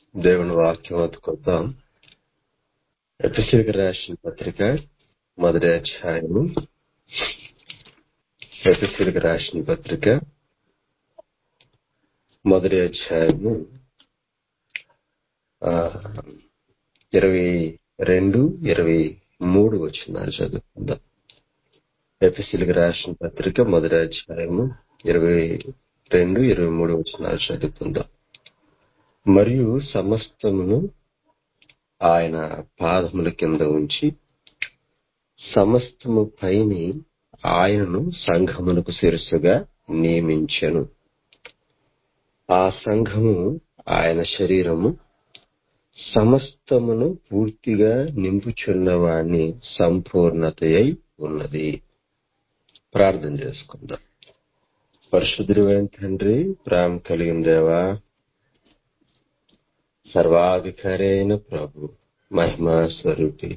దేవుని వాక్యం అందుకుందాం ఎపిసిల్కి రాసిన పత్రిక మొదటి అధ్యాయము ఎపిసిల్కి రాసిన పత్రిక మొదటి అధ్యాయము ఆ, ఇరవై రెండు ఇరవై మూడు వచ్చినారు చదువుకుందాం ఎపిసిల్కి రాసిన పత్రిక మొదటి అధ్యాయము ఇరవై రెండు ఇరవై మూడు వచ్చినారు చదువుకుందాం మరియు సమస్తమును ఆయన పాదముల కింద ఉంచి సమస్తము పైని ఆయనను సంఘమునకు శిరస్సుగా నియమించెను ఆ సంఘము ఆయన శరీరము సమస్తమును పూర్తిగా నింపుచున్నవాణ్ణి సంపూర్ణతయై ఉన్నది ప్రార్థన చేసుకుందాం పరిశుద్ధుడైన తండ్రి ప్రేమ కలిగిన దేవా సర్వాధికారి అయిన ప్రభు మహిమా స్వరూపి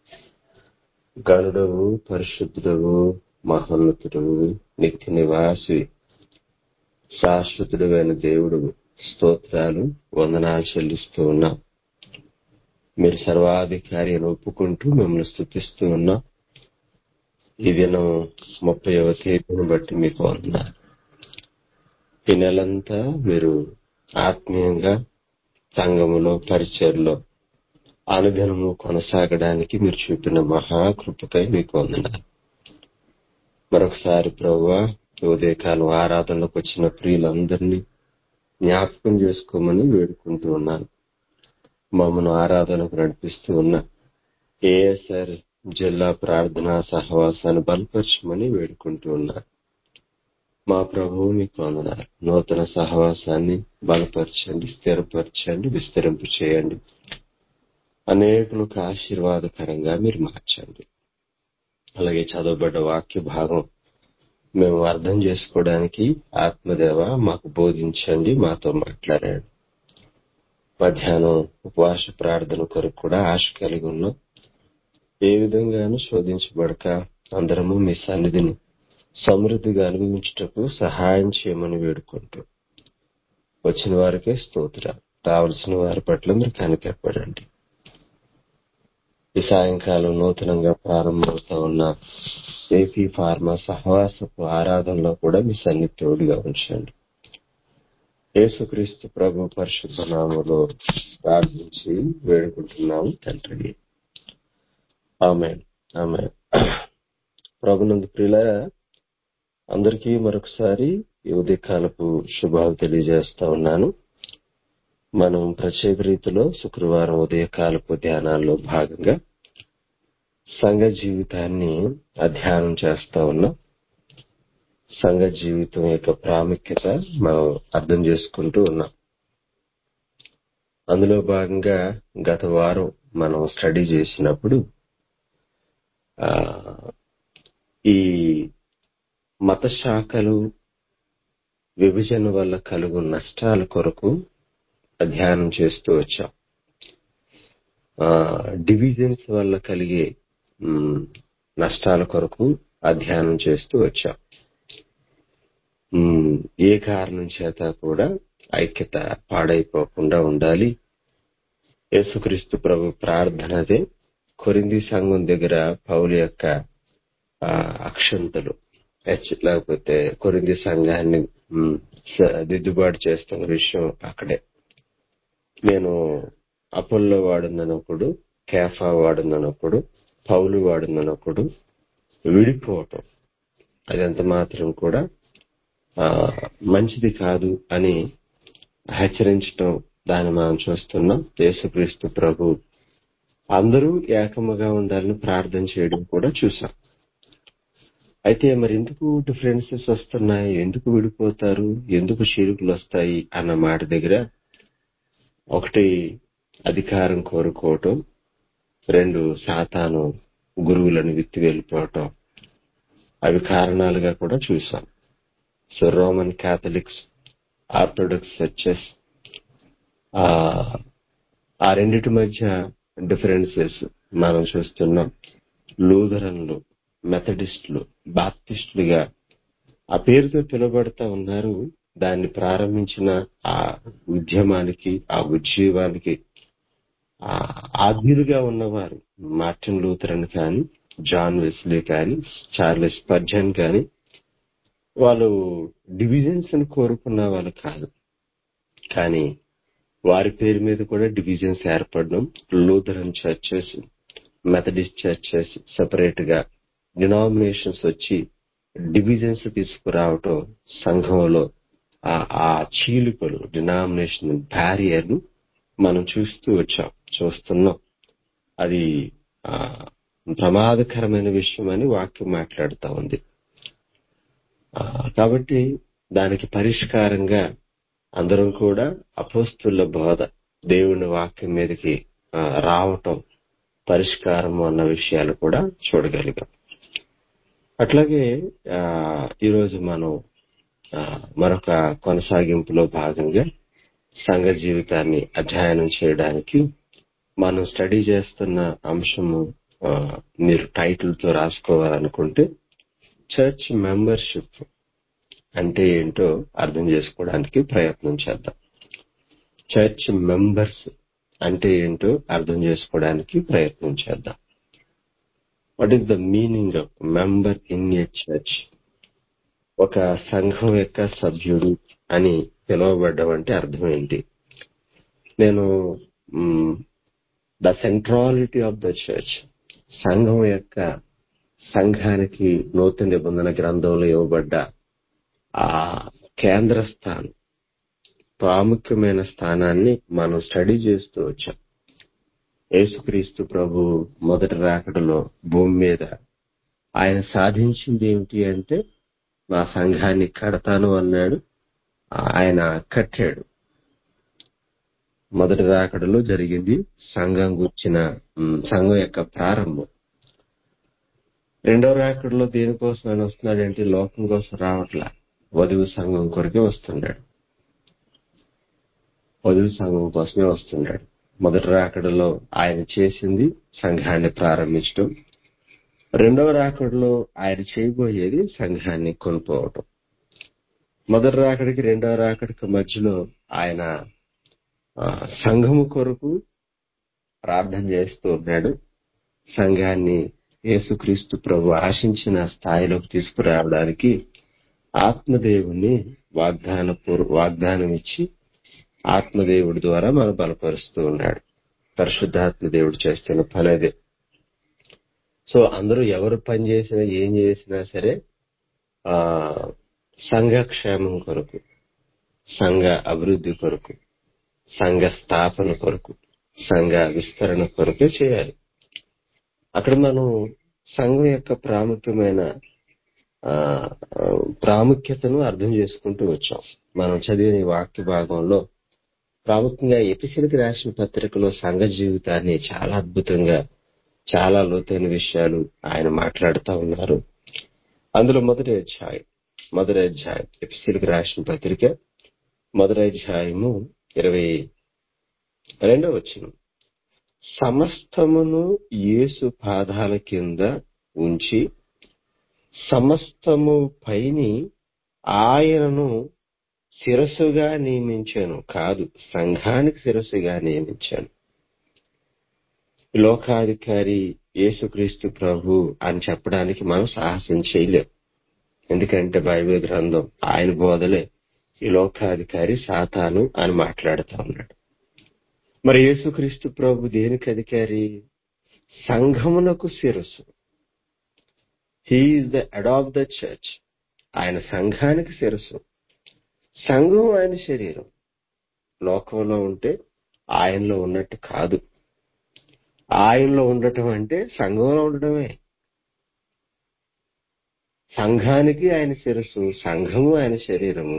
గణుడవు పరిశుద్ధుడవు మహోన్నతుడవు నిత్య నివాసి శాశ్వతుడైన దేవుడు స్తోత్రాలు వందనాలు చెల్లిస్తూ ఉన్నాం మీరు సర్వాధికారి అని ఒప్పుకుంటూ మిమ్మల్ని స్థుతిస్తూ ఉన్నాం ఈ దినం ముప్పైవ తేదీని బట్టి మీకు వందనాలు ఈ నెలంతా మీరు ఆత్మీయంగా సంఘములో పరిచయలో అనుదినము కొనసాగడానికి మీరు చూపిన మహాకృపకై మీకు వందనాలు మరొకసారి ప్రవ్వా ఉదయకాలం ఆరాధనలోకి వచ్చిన ప్రియులందరినీ జ్ఞాపకం చేసుకోమని వేడుకుంటూ ఉన్నాను మమ్మను ఆరాధనకు నడిపిస్తూ ఉన్న ఏఎస్ఆర్ జిల్లా ప్రార్థనా సహవాసాన్ని బలపరచమని వేడుకుంటూ ఉన్నాను మా ప్రభువు మీకు వందనాలు నూతన సహవాసాన్ని బలపరచండి స్థిరపరచండి విస్తరింపు చేయండి అనేకులకు ఆశీర్వాదకరంగా మీరు మార్చండి అలాగే చదవబడ్డ వాక్య భాగం మేము అర్థం చేసుకోవడానికి ఆత్మదేవ మాకు బోధించండి మాతో మాట్లాడండి మధ్యాహ్నం ఉపవాస ప్రార్థన కొరకు కూడా ఆశ కలిగి ఉన్నాం ఏ విధంగానూ శోధించబడక అందరము మీ సన్నిధిని సమృద్ధిగా అనుభవించుటకు సహాయం చేయమని వేడుకుంటూ వచ్చిన వారికే స్తోత్ర రావాల్సిన వారి పట్ల మీరు కనిపెట్టండి ఈ సాయంకాలం నూతనంగా ప్రారంభమవుతా ఉన్న ఏపీ ఫార్మా సహవాసపు ఆరాధనలో కూడా మీ సన్నిధి తోడుగా ఉంచండి యేసుక్రీస్తు ప్రభు పరిశుద్ధ నామలో ప్రార్థించి వేడుకుంటున్నాము తండ్రి ఆమె ఆమె ప్రభునందు ప్రియులారా అందరికీ మరొకసారి ఈ ఉదయకాలపు శుభాలు తెలియజేస్తా ఉన్నాను మనం ప్రత్యేక రీతిలో శుక్రవారం ఉదయకాలపు ధ్యానాల్లో భాగంగా సంఘ జీవితాన్ని అధ్యయనం చేస్తా ఉన్నాం సంఘ జీవితం యొక్క ప్రాముఖ్యత మనం అర్థం చేసుకుంటూ ఉన్నాం అందులో భాగంగా గత వారం మనం స్టడీ చేసినప్పుడు ఆ, ఈ మత శాఖలు విభజన వల్ల కలుగు నష్టాల కొరకు అధ్యయనం చేస్తూ వచ్చాం ఆ, డివిజన్స్ వల్ల కలిగే మ్, నష్టాల కొరకు అధ్యయనం చేస్తూ వచ్చాం మ్, ఏ కారణం చేత కూడా ఐక్యత పాడైపోకుండా ఉండాలి యేసుక్రీస్తు ప్రభు ప్రార్థనదే కొరింది సంఘం దగ్గర పౌలు యొక్క ఆ, అక్షంతలు హెచ్- లేకపోతే కొరింది సంఘాన్ని మ్, స- దిద్దుబాటు చేస్తున్న విషయం అక్కడే నేను అపోల్లో వాడుందనప్పుడు కేఫా వాడుందనప్పుడు పౌలు వాడుందనప్పుడు విడిపోవటం అది ఎంత మాత్రం కూడా ఆ, మంచిది కాదు అని హెచ్చరించటం దాన్ని మనం చూస్తున్నాం యేసుక్రీస్తు ప్రభు అందరూ ఏకముగా ఉండాలని ప్రార్థన చేయడం కూడా చూసాం అయితే మరి ఎందుకు డిఫరెన్సెస్ వస్తున్నాయి ఎందుకు విడిపోతారు ఎందుకు చీరుకులు వస్తాయి అన్న మాట దగ్గర ఒకటి అధికారం కోరుకోవటం రెండు సాతాను గురువులను విత్తి వెళ్ళిపోవటం అవి కారణాలుగా కూడా చూసాం so Roman Catholics Orthodox churches ఆ ఆ రెండిటి మధ్య డిఫరెన్సెస్ మనం చూస్తున్నాం లూథరన్లు మెథడిస్టులు బాప్టిస్టులుగా ఆ పేరుతో పిలువబడతా ఉన్నారు దాన్ని ప్రారంభించిన ఆ ఉద్యమానికి ఆ ఉద్యమానికి ఆ ఆద్యులుగా ఉన్నవారు మార్టిన్ లూథరన్ కానీ జాన్ వెస్లీ కానీ చార్లెస్ పర్జన్ కానీ వాళ్ళు డివిజన్స్ ని కోరుకున్న వాళ్ళు కాదు కానీ వారి పేరు మీద కూడా డివిజన్స్ ఏర్పడడం Lutheran churches Methodist churches separate గా డినామినేషన్స్ వచ్చి డివిజన్స్ తీసుకురావటం సంఘంలో ఆ ఆ చీలికలు డినామినేషన్ బ్యారియర్ ను మనం చూస్తూ వచ్చాం చూస్తున్నాం అది ఆ ప్రమాదకరమైన విషయం అని వాక్యం మాట్లాడుతా ఉంది ఆ, కాబట్టి దానికి పరిష్కారంగా అందరం కూడా అపోస్తుల బోధ దేవుని వాక్యం మీదకి ఆ, రావటం పరిష్కారం అన్న విషయాలు కూడా చూడగలిగాం అట్లాగే ఆ, ఈరోజు మనం ఆ, మరొక కొనసాగింపులో భాగంగా సంఘ జీవితాన్ని అధ్యయనం చేయడానికి మనం స్టడీ చేస్తున్న అంశము ఆ, మీరు టైటిల్ తో రాసుకోవాలనుకుంటే చర్చ్ మెంబర్షిప్ అంటే ఏంటో అర్థం చేసుకోవడానికి ప్రయత్నం చేద్దాం చర్చ్ మెంబర్స్ అంటే ఏంటో అర్థం చేసుకోవడానికి ప్రయత్నం చేద్దాం what is the meaning of member in a church ఒక సంఘం యొక్క సభ్యుడు అని పిలువబడ్డం అంటే అర్థం ఏంటి నేను the centrality of the church సంఘం యొక్క సంఘానికి నూతన నిబంధన గ్రంథంలో ఇవ్వబడ్డ ఆ కేంద్ర స్థానం ప్రాముఖ్యమైన స్థానాన్ని మనం స్టడీ చేస్తూ వచ్చాం యేసుక్రీస్తు ప్రభు మొదటి రాకడలో భూమి మీద ఆయన సాధించింది ఏమిటి అంటే నా సంఘాన్ని కడతాను అన్నాడు ఆయన కట్టాడు మొదటి రాకడలో జరిగింది సంఘం గుర్చిన ఉమ్, సంఘం యొక్క ప్రారంభం రెండో రాకడలో దేనికోసం ఆయన వస్తున్నాడంటే లోకం కోసం రావట్లా వధువు సంఘం కొరకే వస్తున్నాడు వధువు సంఘం కోసమే వస్తున్నాడు మొదటి రాకడలో ఆయన చేసింది సంఘాన్ని ప్రారంభించడం రెండవ రాకడలో ఆయన చేయబోయేది సంఘాన్ని కొనుక్కోవటం మొదటి రాకడికి రెండవ రాకడికి మధ్యలో ఆయన ఆ, సంఘము కొరకు ప్రార్థన చేస్తూ ఉన్నాడు సంఘాన్ని యేసుక్రీస్తు ప్రభు ఆశించిన స్థాయిలోకి తీసుకురావడానికి ఆత్మదేవుని వాగ్దాన పూర్వ వాగ్దానం ఇచ్చి ఆత్మదేవుడి ద్వారా మనం బలపరుస్తూ ఉన్నాడు పరిశుద్ధాత్మ దేవుడు చేస్తున్న పని అదే సో అందరూ ఎవరు పని చేసినా ఏం చేసినా సరే ఆ సంఘ క్షేమం కొరకు సంఘ అభివృద్ధి కొరకు సంఘ స్థాపన కొరకు సంఘ విస్తరణ కొరకే చేయాలి అక్కడ మనం సంఘం యొక్క ప్రాముఖ్యమైన ఆ, ప్రాముఖ్యతను అర్థం చేసుకుంటూ వచ్చాం మనం చదివిన ఈ వాక్య భాగంలో ప్రాముఖ్యంగా ఎపిసిలకు రాసిన పత్రికలో సంఘ జీవితాన్ని చాలా అద్భుతంగా చాలా లోతైన విషయాలు ఆయన మాట్లాడుతూ ఉన్నారు అందులో మొదటి అధ్యాయం మొదటి అధ్యాయం ఎపిసిలకు రాసిన పత్రిక మొదటి అధ్యాయము ఇరవై రెండవ వచ్చిన సమస్తమును యేసు పాదాల కింద ఉంచి సమస్తము పైని ఆయనను శిరస్సుగా నియమించాను కాదు సంఘానికి శిరస్సుగా నియమించాను లోకాధికారి యేసుక్రీస్తు ప్రభు అని చెప్పడానికి మనం సాహసం చేయలేం ఎందుకంటే బైబిల్ గ్రంథం ఆయన బోధలే ఈ లోకాధికారి సాతాను అని మాట్లాడుతా ఉన్నాడు మరి యేసుక్రీస్తు ప్రభు దేనికి అధికారి సంఘమునకు శిరస్సు he is the head of the church ఆయన సంఘానికి శిరస్సు సంఘం ఆయన శరీరం లోకంలో ఉంటే ఆయనలో ఉన్నట్టు కాదు ఆయనలో ఉండటం అంటే సంఘంలో ఉండటమే సంఘానికి ఆయన శిరస్సు సంఘము ఆయన శరీరము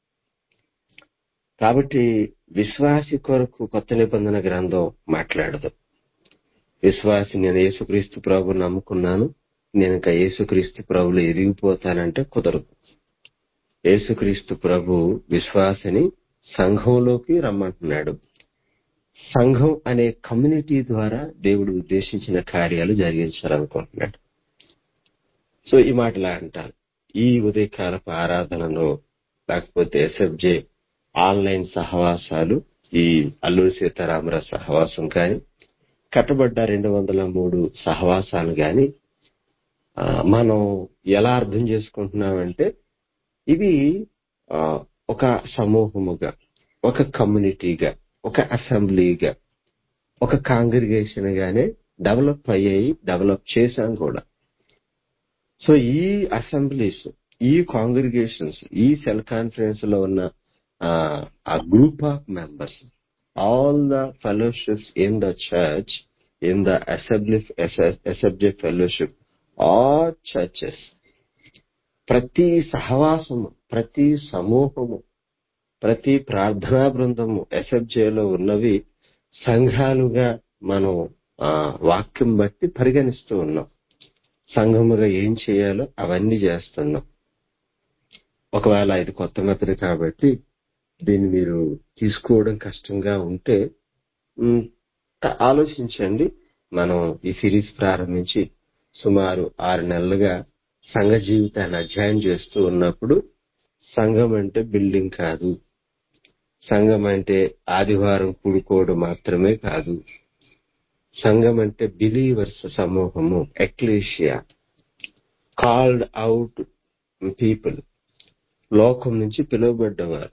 కాబట్టి విశ్వాసి కొరకు కొత్త నిబంధన గ్రంథం మాట్లాడదు విశ్వాసి నేను యేసుక్రీస్తు ప్రభు నమ్ముకున్నాను నేను ఇంకా యేసుక్రీస్తు ప్రభులు ఎదిగిపోతానంటే కుదరదు యేసుక్రీస్తు ప్రభు విశ్వాసిని సంఘంలోకి రమ్మంటున్నాడు సంఘం అనే కమ్యూనిటీ ద్వారా దేవుడు ఉద్దేశించిన కార్యాలు లేకపోతే ఎస్ఎఫ్జే ఆన్లైన్ సహవాసాలు ఈ అల్లూరి సీతారామరాజు సహవాసం కానీ కట్టబడ్డ రెండు వందల మూడు సహవాసాలు గాని ఆ, మనం ఎలా అర్థం చేసుకుంటున్నామంటే ఇవి ఆ, ఒక సమూహముగా ఒక కమ్యూనిటీగా ఒక అసెంబ్లీగా ఒక కాంగ్రిగేషన్ గానే డెవలప్ అయ్యాయి డెవలప్ చేశాం కూడా సో ఈ అసెంబ్లీస్ ఈ కాంగ్రిగేషన్స్ ఈ సెల్ కాన్ఫరెన్స్ లో ఉన్న ఆ group of members all the fellowships in the church in the assembly assembly fellowship all churches ప్రతి సహవాసము ప్రతి సమూహము ప్రతి ప్రార్థనా బృందము ఎస్ఎఫ్జేలో ఉన్నవి సంఘాలుగా మనం ఆ, వాక్యం బట్టి పరిగణిస్తూ ఉన్నాం సంఘముగా ఏం చేయాలో అవన్నీ చేస్తున్నాం ఒకవేళ ఇది కొత్త మెథడ్ కాబట్టి దీన్ని మీరు తీసుకోవడం కష్టంగా ఉంటే ఉమ్, ఆలోచించండి మనం ఈ సిరీస్ ప్రారంభించి సుమారు ఆరు నెలలుగా సంఘ జీవితాన్ని అధ్యయనం చేస్తూ ఉన్నప్పుడు సంఘం అంటే బిల్డింగ్ కాదు సంఘం అంటే ఆదివారం కూడుకోవడం మాత్రమే కాదు సంఘం అంటే బిలీవర్స్ సమూహము ఎక్లేషియా కాల్డ్ అవుట్ పీపుల్ లోకం నుంచి పిలువబడ్డవారు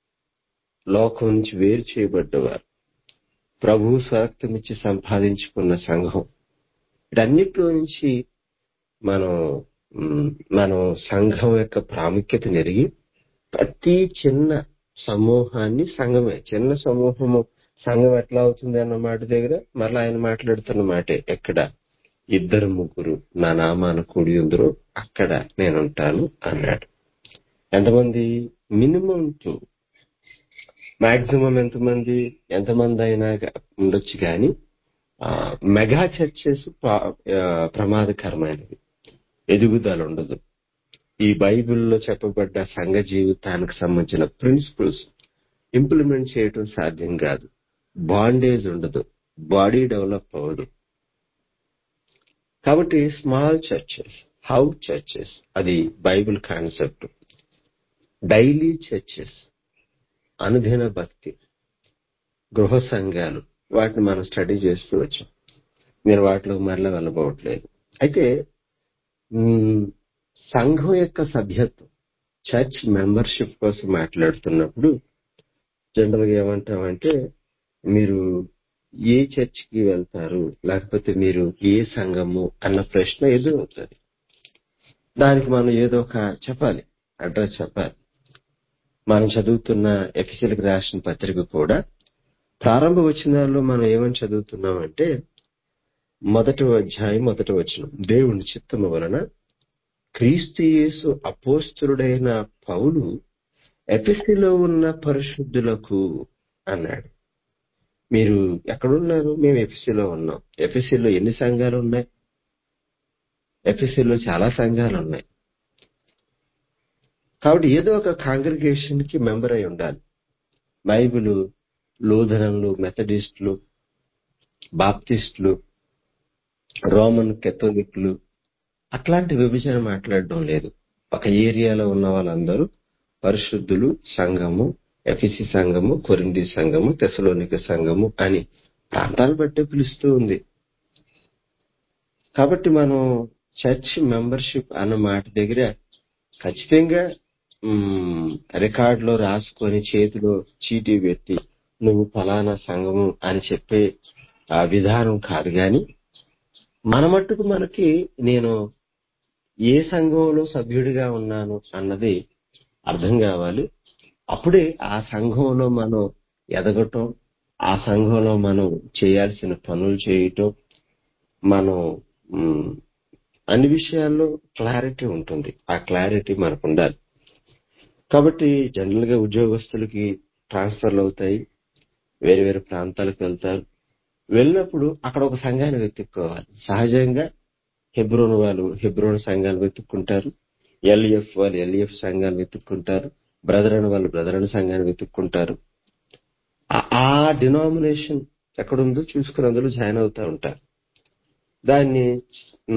లోకం నుంచి వేరు చేయబడ్డవారు ప్రభు స్వరక్తమిచ్చి సంపాదించుకున్న సంఘం వీటన్నిటిలో నుంచి మనం మ్, మనం సంఘం యొక్క ప్రాముఖ్యత నెరిగి ప్రతి చిన్న సమూహాన్ని సంఘమే చిన్న సమూహము సంఘం ఎట్లా అవుతుంది అన్న మాట దగ్గర మరలా ఆయన మాట్లాడుతున్న మాటే ఎక్కడ ఇద్దరు ముగ్గురు నా నామాన కూడి ఉందరో అక్కడ నేనుంటాను అన్నాడు ఎంతమంది మినిమం టూ మాక్సిమం ఎంతమంది ఎంతమంది అయినా గా- ఉండొచ్చు కానీ మెగా చర్చెస్ ప్రమాదకరమైనవి ఎదుగుదల ఉండదు ఈ బైబిల్లో చెప్పబడ్డ సంఘ జీవితానికి సంబంధించిన ప్రిన్సిపల్స్ ఇంప్లిమెంట్ చేయటం సాధ్యం కాదు బాండేజ్ ఉండదు బాడీ డెవలప్ అవ్వదు కాబట్టి స్మాల్ చర్చెస్ హౌ చర్చెస్ అది బైబిల్ కాన్సెప్ట్ డైలీ చర్చెస్ అనుదిన భక్తి గృహ సంఘాలు వాటిని మనం స్టడీ చేస్తూ వచ్చాం నేను వాటిలో మరలా వెళ్ళబోవట్లేదు అయితే మ్, సంఘం యొక్క సభ్యత్వం చర్చ్ మెంబర్షిప్ కోసం మాట్లాడుతున్నప్పుడు జనరల్ గా ఏమంటామంటే మీరు ఏ చర్చ్ కి వెళ్తారు లేకపోతే మీరు ఏ సంఘము అన్న ప్రశ్న ఎదురవుతుంది దానికి మనం ఏదో ఒక చెప్పాలి అడ్రస్ చెప్పాలి మనం చదువుతున్న ఎఫ్ఎస్ఎల్కి రాసిన పత్రిక కూడా ప్రారంభ వచనాల్లో మనం ఏమని చదువుతున్నామంటే మొదటి అధ్యాయం మొదటి వచనం దేవుని చిత్తము వలన క్రీస్తు యేసు అపోస్తుడైన పౌలు ఎపిసిలో ఉన్న పరిశుద్ధులకు అన్నాడు మీరు ఎక్కడున్నారు మేము ఎఫ్ఎస్సిలో ఉన్నాం ఎఫ్ఎస్సిలో ఎన్ని సంఘాలు ఉన్నాయి ఎఫ్ఎస్సిలో చాలా సంఘాలు ఉన్నాయి కాబట్టి ఏదో ఒక కాంగ్రిగేషన్ కి మెంబర్ అయి ఉండాలి బైబిల్ లూథరన్లు మెథడిస్టులు బాప్టిస్టులు రోమన్ కెథోలిక్లు అట్లాంటి విభజన మాట్లాడడం లేదు ఒక ఏరియాలో ఉన్న వాళ్ళందరూ పరిశుద్ధులు సంఘము ఎఫిసి సంఘము కొరింది సంఘము తెసలోనిక సంఘము అని ప్రాంతాలు బట్టి పిలుస్తూ ఉంది కాబట్టి మనం చర్చ్ మెంబర్షిప్ అన్న మాట దగ్గర ఖచ్చితంగా రికార్డ్ లో రాసుకొని చేతిలో చీటీ పెట్టి నువ్వు ఫలానా సంఘము అని చెప్పే ఆ విధానం కాదు గాని మన మట్టుకు మనకి నేను ఏ సంఘంలో సభ్యుడిగా ఉన్నాను అన్నది అర్థం కావాలి అప్పుడే ఆ సంఘంలో మనం ఎదగటం ఆ సంఘంలో మనం చేయాల్సిన పనులు చేయటం మనం మ్, అన్ని విషయాల్లో క్లారిటీ ఉంటుంది ఆ క్లారిటీ మనకు ఉండాలి కాబట్టి జనరల్ గా ఉద్యోగస్తులకి ట్రాన్స్ఫర్లు అవుతాయి వేరే వేరే ప్రాంతాలకు వెళ్తారు వెళ్ళినప్పుడు అక్కడ ఒక సంఘాన్ని వెతుక్కోవాలి సహజంగా హెబ్రోన్ వాళ్ళు హెబ్రోన్ సంఘాలు వెతుక్కుంటారు ఎల్ఈఎఫ్ వాళ్ళు ఎల్ఈఎఫ్ సంఘాలు వెతుక్కుంటారు బ్రదర్ అని వాళ్ళు బ్రదర్ అని సంఘాన్ని వెతుక్కుంటారు ఆ- ఆ డినామినేషన్ ఎక్కడుందో చూసుకుని అందులో జాయిన్ అవుతా ఉంటారు దాన్ని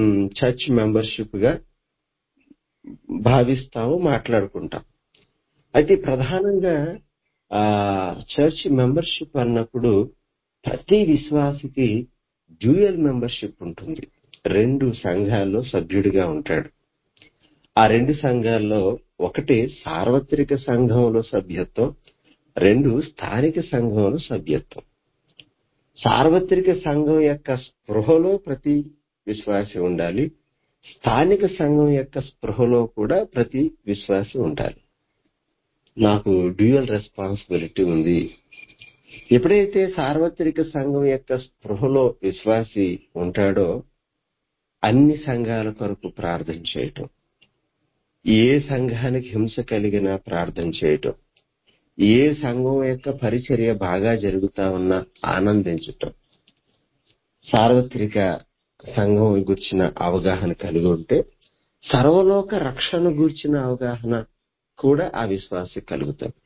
చర్చ్ మెంబర్షిప్ గా భావిస్తాము మాట్లాడుకుంటాం అయితే ప్రధానంగా ఆ చర్చ్ మెంబర్షిప్ అన్నప్పుడు ప్రతి విశ్వాసికి డ్యూయల్ మెంబర్షిప్ ఉంటుంది రెండు సంఘాల్లో సభ్యుడిగా ఉంటాడు ఆ రెండు సంఘాల్లో ఒకటి సార్వత్రిక సంఘంలో సభ్యత్వం రెండు స్థానిక సంఘంలో సభ్యత్వం సార్వత్రిక సంఘం యొక్క స్పృహలో ప్రతి విశ్వాసి ఉండాలి స్థానిక సంఘం యొక్క స్పృహలో కూడా ప్రతి విశ్వాసి ఉండాలి నాకు డ్యూయల్ రెస్పాన్సిబిలిటీ ఉంది ఎప్పుడైతే సార్వత్రిక సంఘం యొక్క స్పృహలో విశ్వాసి ఉంటాడో అన్ని సంఘాల కొరకు ప్రార్థన చేయటం ఏ సంఘానికి హింస కలిగినా ప్రార్థన చేయటం ఏ సంఘం యొక్క పరిచర్య బాగా జరుగుతా ఉన్నా ఆనందించటం సార్వత్రిక సంఘం గుర్చిన అవగాహన కలిగి ఉంటే సర్వలోక రక్షణ గూర్చిన అవగాహన కూడా ఆ విశ్వాసి కలుగుతాం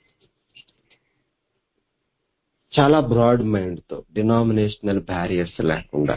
చాలా బ్రాడ్ మైండ్ తో డినామినేషనల్ బ్యారియర్స్ లేకుండా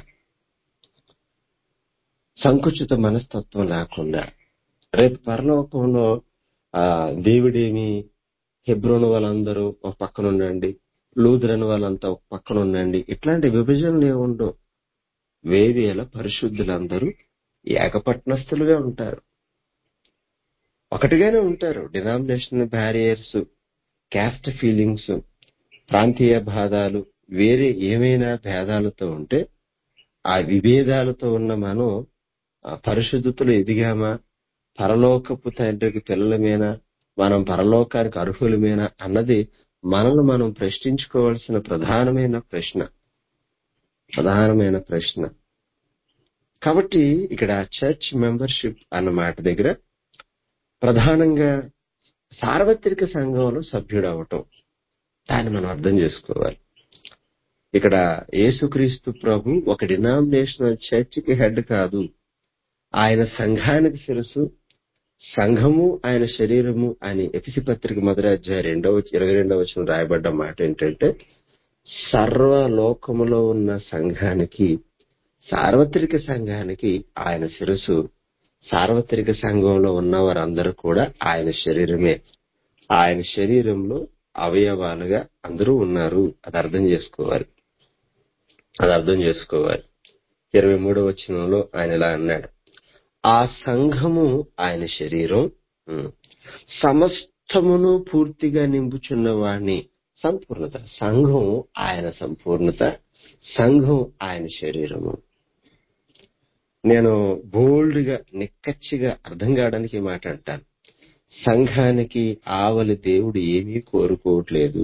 సంకుచిత మనస్తత్వం లేకుండా రేపు పరలోకంలో ఆ దేవుడేమి హెబ్రోన్ వాళ్ళందరూ ఒక పక్కన ఉండండి లూథరన్ వాళ్ళంతా ఒక పక్కన ఉండండి ఇట్లాంటి విభజనలు ఏముండవు వేవేల పరిశుద్ధులందరూ ఏకపట్నస్తులుగా ఉంటారు ఒకటిగానే ఉంటారు డినామినేషనల్ బ్యారియర్స్ క్యాస్ట్ ఫీలింగ్స్ ప్రాంతీయ బాధాలు వేరే ఏమైనా భేదాలతో ఉంటే ఆ విభేదాలతో ఉన్న మనం ఆ పరిశుద్ధతలో ఎదిగామా పరలోకపు తండ్రికి పిల్లలమేనా మనం పరలోకానికి అర్హులమేనా అన్నది మనల్ని మనం ప్రశ్నించుకోవాల్సిన ప్రధానమైన ప్రశ్న ప్రధానమైన ప్రశ్న కాబట్టి ఇక్కడ చర్చ్ మెంబర్షిప్ అన్న మాట దగ్గర ప్రధానంగా సార్వత్రిక సంఘంలో సభ్యుడు అవటం దాన్ని మనం అర్థం చేసుకోవాలి ఇక్కడ యేసుక్రీస్తు ప్రభు ఒక డినామినేషనల్ చర్చికి హెడ్ కాదు ఆయన సంఘానికి శిరసు సంఘము ఆయన శరీరము అని ఎపిసి పత్రిక మొదటి అధ్యాయ రెండవ ఇరవై రెండవ వచనం రాయబడ్డ మాట ఏంటంటే సర్వలోకములో ఉన్న సంఘానికి సార్వత్రిక సంఘానికి ఆయన శిరసు సార్వత్రిక సంఘంలో ఉన్న వారందరూ కూడా ఆయన శరీరమే ఆయన శరీరంలో అవయవాలుగా అందరూ ఉన్నారు అది అర్థం చేసుకోవాలి అది అర్థం చేసుకోవాలి ఇరవై మూడవ వచనంలో ఆయన ఇలా అన్నాడు ఆ సంఘము ఆయన శరీరం ఉమ్, సమస్తమును పూర్తిగా నింపుచున్న వాణ్ణి సంపూర్ణత సంఘం ఆయన సంపూర్ణత సంఘం ఆయన శరీరము నేను బోల్డ్ గా నిక్కచ్చిగా అర్థం కావడానికి ఈ మాట అంటాను సంఘానికి ఆవలి దేవుడు ఏమీ కోరుకోవట్లేదు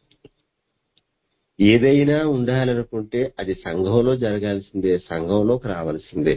ఏదైనా ఉండాలనుకుంటే అది సంఘంలో జరగాల్సిందే సంఘంలోకి రావాల్సిందే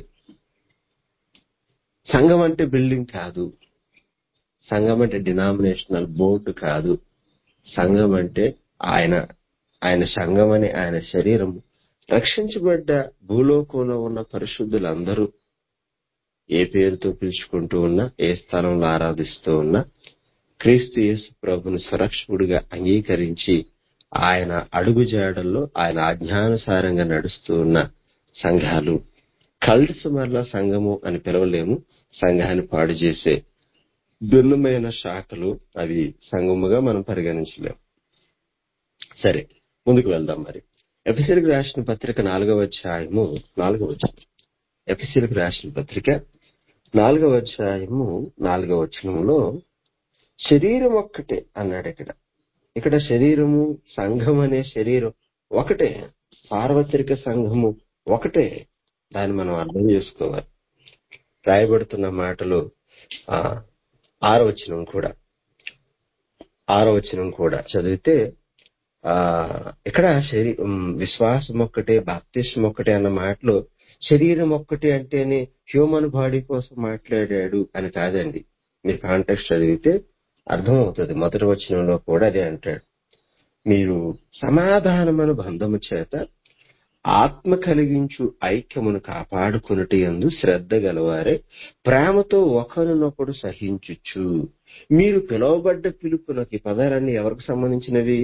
సంఘం అంటే బిల్డింగ్ కాదు సంఘం అంటే డినామినేషనల్ బోర్డు కాదు సంఘం అంటే ఆయన ఆయన సంఘం అని ఆయన శరీరం రక్షించబడ్డ భూలోకంలో ఉన్న పరిశుద్ధులందరూ ఏ పేరుతో పిలుచుకుంటూ ఉన్నా ఏ స్థలంలో ఆరాధిస్తూ ఉన్నా క్రీస్తు యేసు ప్రభుని సురక్షకుడిగా అంగీకరించి ఆయన అడుగుజాడల్లో ఆయన ఆజ్ఞానుసారంగా నడుస్తూ ఉన్న సంఘాలు కల్ట్స్ మరలా సంఘము అని పిలవలేము సంఘాన్ని పాడు చేసే భిన్నమైన శాఖలు అవి సంఘముగా మనం పరిగణించలేము సరే ముందుకు వెళ్దాం మరి ఎపిసిలకు రాసిన పత్రిక నాలుగవ అధ్యాయము నాలుగవ వచనం ఎపిసిలకు రాసిన పత్రిక నాలుగవ అధ్యాయము నాలుగవ వచనంలో శరీరం ఒక్కటే అన్నాడు ఇక్కడ ఇక్కడ శరీరము సంఘం అనే శరీరం ఒకటే సార్వత్రిక సంఘము ఒకటే దాన్ని మనం అర్థం చేసుకోవాలి రాయబడుతున్న మాటలు ఆ ఆరో వచనం కూడా ఆరో వచనం కూడా చదివితే ఆ ఇక్కడ శరీ ఉమ్, విశ్వాసం ఒక్కటే బాప్తిష్టం ఒక్కటే అన్న మాటలు శరీరం ఒక్కటే అంటేనే హ్యూమన్ బాడీ కోసం మాట్లాడాడు అని కాదండి మీరు కాంటెక్స్ట్ చదివితే అర్థమవుతుంది మొదటి వచనంలో కూడా అదే అంటాడు మీరు సమాధానమైన బంధము చేత ఆత్మ కలిగించు ఐక్యమును కాపాడుకున్నటి యందు శ్రద్ధ గలవారే ప్రేమతో ఒకరినొకడు సహించుచు మీరు పిలువబడ్డ పిలుపునకి పదాలన్నీ ఎవరికి సంబంధించినవి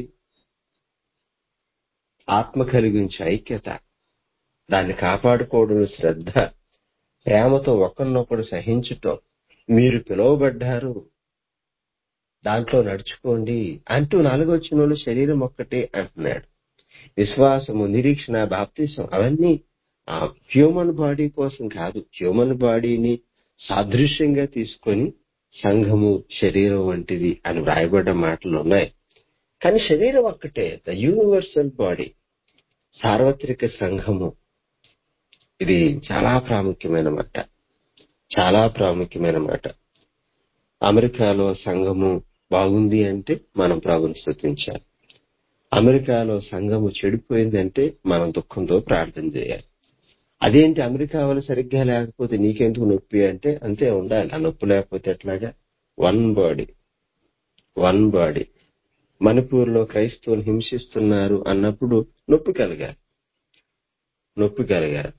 ఆత్మ కలిగించే ఐక్యత దాన్ని కాపాడుకోవడం శ్రద్ధ ప్రేమతో ఒకరినొకడు సహించటం మీరు పిలువబడ్డారు దాంట్లో నడుచుకోండి అంటూ నాలుగో వచ్చిన శరీరం ఒక్కటే అంటున్నాడు విశ్వాసము నిరీక్షణ బాప్తిసం అవన్నీ హ్యూమన్ బాడీ కోసం కాదు హ్యూమన్ బాడీని సాదృశ్యంగా తీసుకొని సంఘము శరీరం వంటిది అని వ్రాయబడ్డ మాటలు ఉన్నాయి కానీ శరీరం ఒక్కటే ద యూనివర్సల్ బాడీ సార్వత్రిక సంఘము ఇది చాలా ప్రాముఖ్యమైన మాట చాలా ప్రాముఖ్యమైన మాట అమెరికాలో సంఘము బాగుంది అంటే మనం ప్రభుని స్థుతించాలి అమెరికాలో సంఘము చెడిపోయింది అంటే మనం దుఃఖంతో ప్రార్థన చేయాలి అదేంటి అమెరికా వాళ్ళు సరిగ్గా లేకపోతే నీకెందుకు నొప్పి అంటే అంతే ఉండాలి ఆ నొప్పి లేకపోతే ఎట్లాగా వన్ బాడీ వన్ బాడీ మణిపూర్లో క్రైస్తవులు హింసిస్తున్నారు అన్నప్పుడు నొప్పి కలగాలి నొప్పి కలగాలి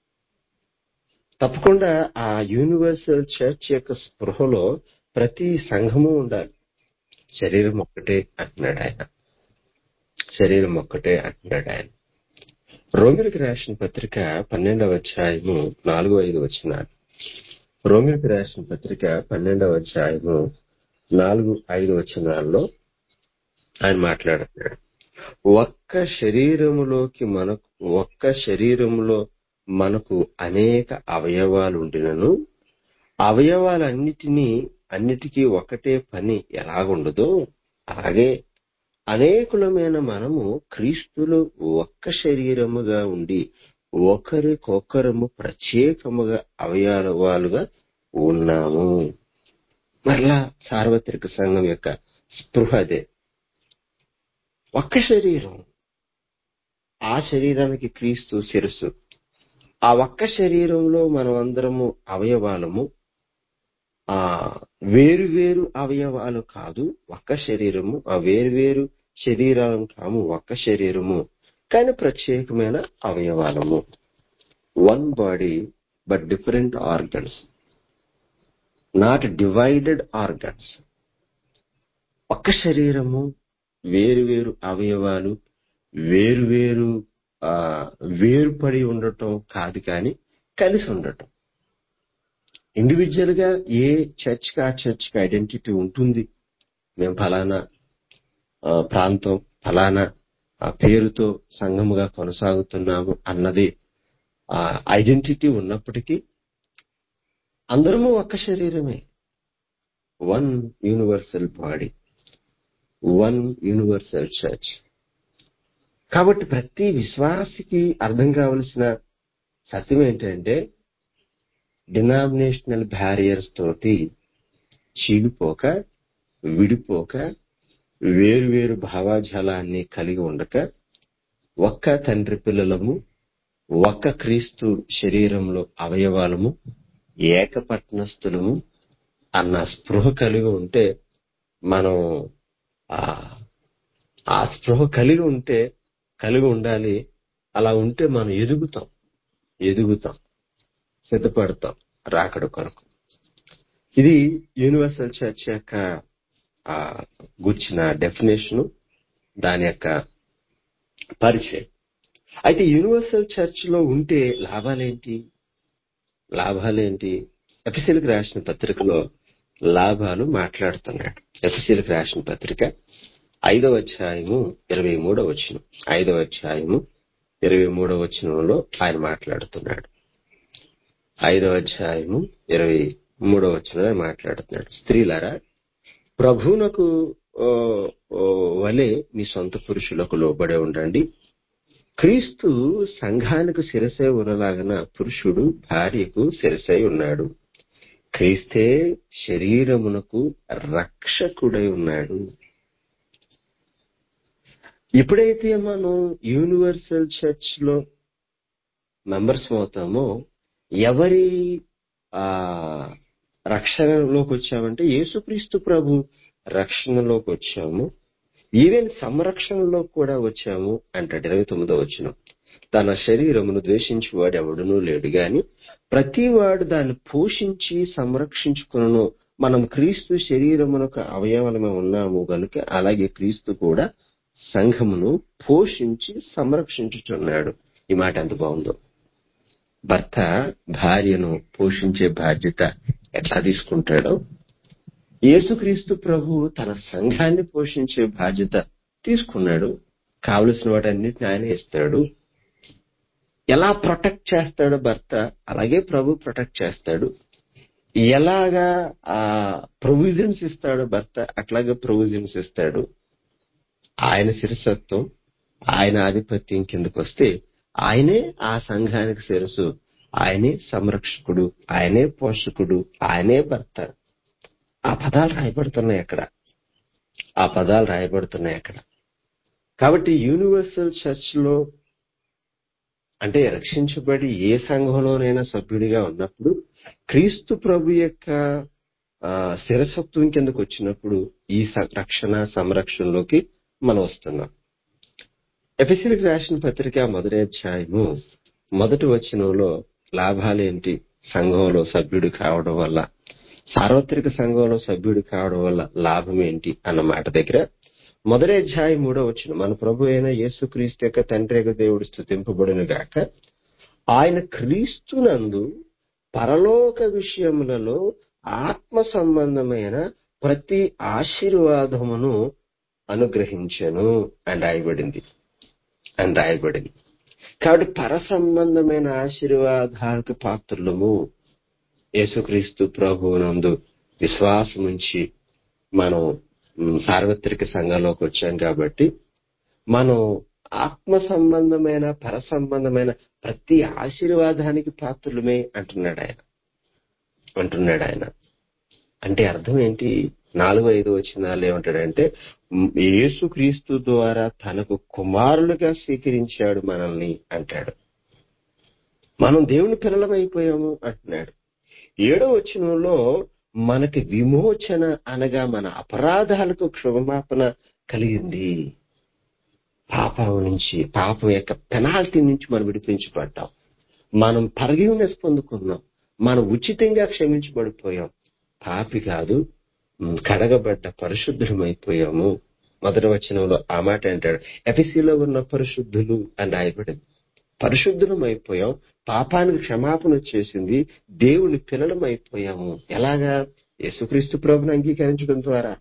తప్పకుండా ఆ యూనివర్సల్ చర్చ్ యొక్క స్పృహలో ప్రతి సంఘము ఉండాలి శరీరం ఒక్కటే అంటున్నాడు ఆయన శరీరం ఒక్కటే అంటున్నాడు ఆయన రోమిలికి రాసిన పత్రిక పన్నెండవ అధ్యాయము నాలుగు ఐదు వచ్చినారు రోమిలికి రాసిన పత్రిక పన్నెండవ అధ్యాయము నాలుగు ఐదు వచనాల్లో ఆయన మాట్లాడుతున్నాడు ఒక్క శరీరములోకి మనకు ఒక్క శరీరములో మనకు అనేక అవయవాలు ఉండినను అవయవాలన్నిటినీ అన్నిటికీ ఒకటే పని ఎలాగుండదో అలాగే అనేకులమైన మనము క్రీస్తులు ఒక్క శరీరముగా ఉండి ఒకరికొకరము ప్రత్యేకముగా అవయవాలుగా ఉన్నాము మరలా సార్వత్రిక సంఘం యొక్క స్పృహ అదే ఒక్క శరీరం ఆ శరీరానికి క్రీస్తు శిరస్సు ఆ ఒక్క శరీరంలో మనం అందరము అవయవాలము ఆ వేరు వేరు అవయవాలు కాదు ఒక్క శరీరము ఆ వేరు వేరు శరీరాలను కాము ఒక్క శరీరము కానీ ప్రత్యేకమైన అవయవాలము one body but different organs not divided organs ఒక్క శరీరము వేరు వేరు అవయవాలు వేరు వేరు వేరుపడి ఉండటం కాదు కానీ కలిసి ఉండటం ఇండివిజువల్ గా ఏ చర్చ్ కి ఆ చర్చ్ కి ఐడెంటిటీ ఉంటుంది మేము ఫలానా ప్రాంతం ఫలానా పేరుతో సంఘముగా కొనసాగుతున్నాము అన్నది ఐడెంటిటీ ఉన్నప్పటికీ అందరము ఒక్క శరీరమే one universal body one universal church కాబట్టి ప్రతి విశ్వాసికి అర్థం కావలసిన సత్యం ఏంటంటే డినామినేషనల్ బ్యారియర్స్ తోటి చీలిపోక విడిపోక వేరు వేరు భావాజాలాన్ని కలిగి ఉండక ఒక్క తండ్రి పిల్లలము ఒక్క క్రీస్తు శరీరంలో అవయవాలము ఏకపట్నస్థులము అన్న స్పృహ కలిగి ఉంటే మనం ఆ స్పృహ కలిగి ఉంటే కలిగి ఉండాలి అలా ఉంటే మనం ఎదుగుతాం ఎదుగుతాం సిద్ధపడతాం రాకడ కొరకు ఇది యూనివర్సల్ చర్చ్ యొక్క గుర్చిన డెఫినేషన్ దాని యొక్క పరిచయం అయితే యూనివర్సల్ చర్చ్ లో ఉంటే లాభాలేంటి లాభాలేంటి ఎఫ్ఎస్సీలకు రాసిన పత్రికలో లాభాలు మాట్లాడుతున్నాడు ఎఫ్ఎస్సీలకు రాసిన పత్రిక ఐదవ అధ్యాయము ఇరవై మూడవ వచనం ఐదవ అధ్యాయము ఇరవై మూడవ వచనంలో ఆయన మాట్లాడుతున్నాడు ఐదవ అధ్యాయము ఇరవై మూడవ వచనంలో మాట్లాడుతున్నాడు స్త్రీలారా ప్రభువునకు వలె మీ సొంత పురుషులకు లోబడే ఉండండి క్రీస్తు సంఘానికి శిరసై ఉన్నలాగన పురుషుడు భార్యకు శిరసై ఉన్నాడు క్రీస్తే శరీరమునకు రక్షకుడై ఉన్నాడు ఎప్పుడైతే మనం యూనివర్సల్ చర్చ్ లో మెంబర్స్ అవుతామో ఎవరి ఆ రక్షణలోకి వచ్చామంటే యేసుక్రీస్తు ప్రభు రక్షణలోకి వచ్చాము ఈవెన్ సంరక్షణలో కూడా వచ్చాము అంటాడు ఇరవై తొమ్మిదో వచ్చిన తన శరీరమును ద్వేషించి వాడు ఎవడునూ లేడు గాని ప్రతి వాడు దాన్ని పోషించి సంరక్షించుకును మనం క్రీస్తు శరీరమునకు అవయవలమే ఉన్నాము గనుక అలాగే క్రీస్తు కూడా సంఘమును పోషించి సంరక్షించుచున్నాడు ఈ మాట ఎంత బాగుందో భర్త భార్యను పోషించే బాధ్యత ఎట్లా తీసుకుంటాడో యేసుక్రీస్తు ప్రభు తన సంఘాన్ని పోషించే బాధ్యత తీసుకున్నాడు కావలసిన వాటన్నిటిని ఆయన ఇస్తాడు ఎలా ప్రొటెక్ట్ చేస్తాడు భర్త అలాగే ప్రభు ప్రొటెక్ట్ చేస్తాడు ఎలాగా ఆ ప్రొవిజన్స్ ఇస్తాడు భర్త అట్లాగే ప్రొవిజన్స్ ఇస్తాడు ఆయన శిరసత్వం ఆయన ఆధిపత్యం కిందకు వస్తే ఆయనే ఆ సంఘానికి శిరసు ఆయనే సంరక్షకుడు ఆయనే పోషకుడు ఆయనే భర్త ఆ పదాలు రాయబడుతున్నాయి అక్కడ ఆ పదాలు రాయబడుతున్నాయి అక్కడ కాబట్టి యూనివర్సల్ చర్చ్ లో అంటే రక్షించబడి ఏ సంఘంలోనైనా సభ్యుడిగా ఉన్నప్పుడు క్రీస్తు ప్రభు యొక్క ఆ, శిరసత్వం కిందకు వచ్చినప్పుడు ఈ స- రక్షణ సంరక్షణలోకి మనం వస్తున్నాం ఎపిసిలకు రాసిన పత్రిక మొదటి అధ్యాయము మొదటి వచనంలో లాభాలేంటి సంఘంలో సభ్యుడు కావడం వల్ల సార్వత్రిక సంఘంలో సభ్యుడు కావడం వల్ల లాభం ఏంటి అన్న మాట దగ్గర మొదటి అధ్యాయం మూడో వచ్చిన మన ప్రభు అయిన యేసుక్రీస్తు యొక్క తండ్రి యొక్క దేవుడు స్థుతింపబడును గాక ఆయన క్రీస్తునందు పరలోక విషయములలో ఆత్మ సంబంధమైన ప్రతి ఆశీర్వాదమును అనుగ్రహించను అని రాయబడింది అని రాయబడింది కాబట్టి పర సంబంధమైన ఆశీర్వాదాలకు పాత్రులము యేసుక్రీస్తు ప్రభువునందు విశ్వాసం ఉంచి మనం మ్, సార్వత్రిక సంఘంలోకి వచ్చాం కాబట్టి మనం ఆత్మ సంబంధమైన పర సంబంధమైన ప్రతి ఆశీర్వాదానికి పాత్రులమే అంటున్నాడు ఆయన అంటున్నాడు ఆయన అంటే అర్థం ఏంటి నాలుగు ఐదు వచనాలు ఏమంటాడంటే మ్, యేసుక్రీస్తు ద్వారా తనకు కుమారులుగా స్వీకరించాడు మనల్ని అంటాడు మనం దేవుని పిల్లలమైపోయాము అంటున్నాడు ఏడో వచనంలో మనకి విమోచన అనగా మన అపరాధాలకు క్షమాపణ కలిగింది పాపం నుంచి పాపం యొక్క పెనాల్టీ నుంచి మనం విడిపించబడ్డాం మనం పర్గ్యూనెస్ పొందుకున్నాం మనం ఉచితంగా క్షమించబడిపోయాం పాపి కాదు ఉమ్, కడగబడ్డ పరిశుద్ధులమైపోయాము మొదటి వచనంలో ఆ మాట అంటాడు ఎఫిసిలో ఉన్న పరిశుద్ధులు అని రాయబడింది పరిశుద్ధులం అయిపోయాం పాపానికి క్షమాపణ వచ్చేసింది దేవుని పిల్లలం అయిపోయాము ఎలాగా యేసుక్రీస్తు ప్రభుని అంగీకరించడం ద్వారా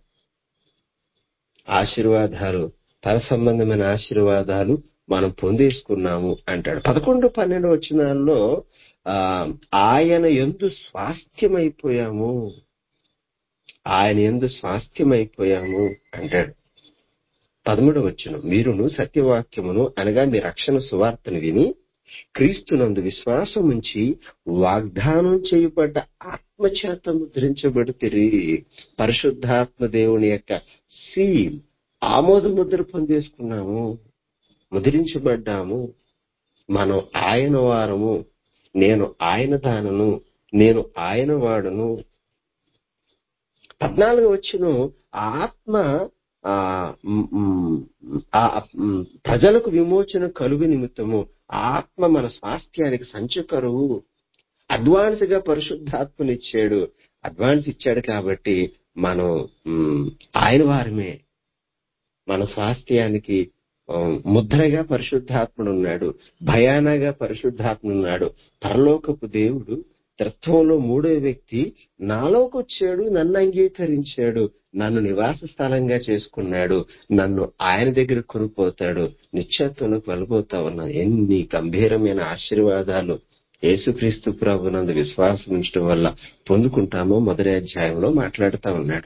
ఆశీర్వాదాలు పర సంబంధమైన ఆశీర్వాదాలు మనం పొందేసుకున్నాము అంటాడు పదకొండు పన్నెండు వచనాల్లో ఆ ఆయన ఎందు స్వాస్థ్యమైపోయాము ఆయన ఎందు స్వాస్థ్యమైపోయాము అంటాడు పదమూడు వచ్చిన మీరును సత్యవాక్యమును అనగా మీ రక్షణ సువార్తను విని క్రీస్తునందు విశ్వాసం ఉంచి వాగ్దానం చేయబడ్డ ఆత్మచేత ముద్రించబడితిరి పరిశుద్ధాత్మ దేవుని యొక్క సీల్ ఆమోద ముద్ర పొందేసుకున్నాము ముద్రించబడ్డాము మనం ఆయన వారము నేను ఆయన దానను నేను ఆయన వాడను పద్నాలుగు వచ్చిన ఆత్మ ఆ మ్, మ్, ఆ మ్, ప్రజలకు విమోచన కలుగు నిమిత్తము ఆత్మ మన స్వాస్థ్యానికి సంచకరువు అడ్వాన్స్ గా పరిశుద్ధాత్మనిచ్చాడు అడ్వాన్స్ ఇచ్చాడు కాబట్టి మనం మ్, ఆయన వారమే మన స్వాస్థ్యానికి ఆ, ముద్రగా పరిశుద్ధాత్ముడు ఉన్నాడు భయానగా పరిశుద్ధాత్ముడు ఉన్నాడు పరలోకపు దేవుడు త్రిత్వంలో మూడో వ్యక్తి నాలోకి వచ్చాడు నన్ను అంగీకరించాడు నన్ను నివాస స్థలంగా చేసుకున్నాడు నన్ను ఆయన దగ్గర కొనిపోతాడు నిత్యత్వంలోకి వెళ్ళిపోతా ఉన్నాను ఎన్ని గంభీరమైన ఆశీర్వాదాలు యేసుక్రీస్తు ప్రభునందు విశ్వాసం ఉంచడం వల్ల పొందుకుంటామో మొదటి అధ్యాయంలో మాట్లాడుతా ఉన్నాడు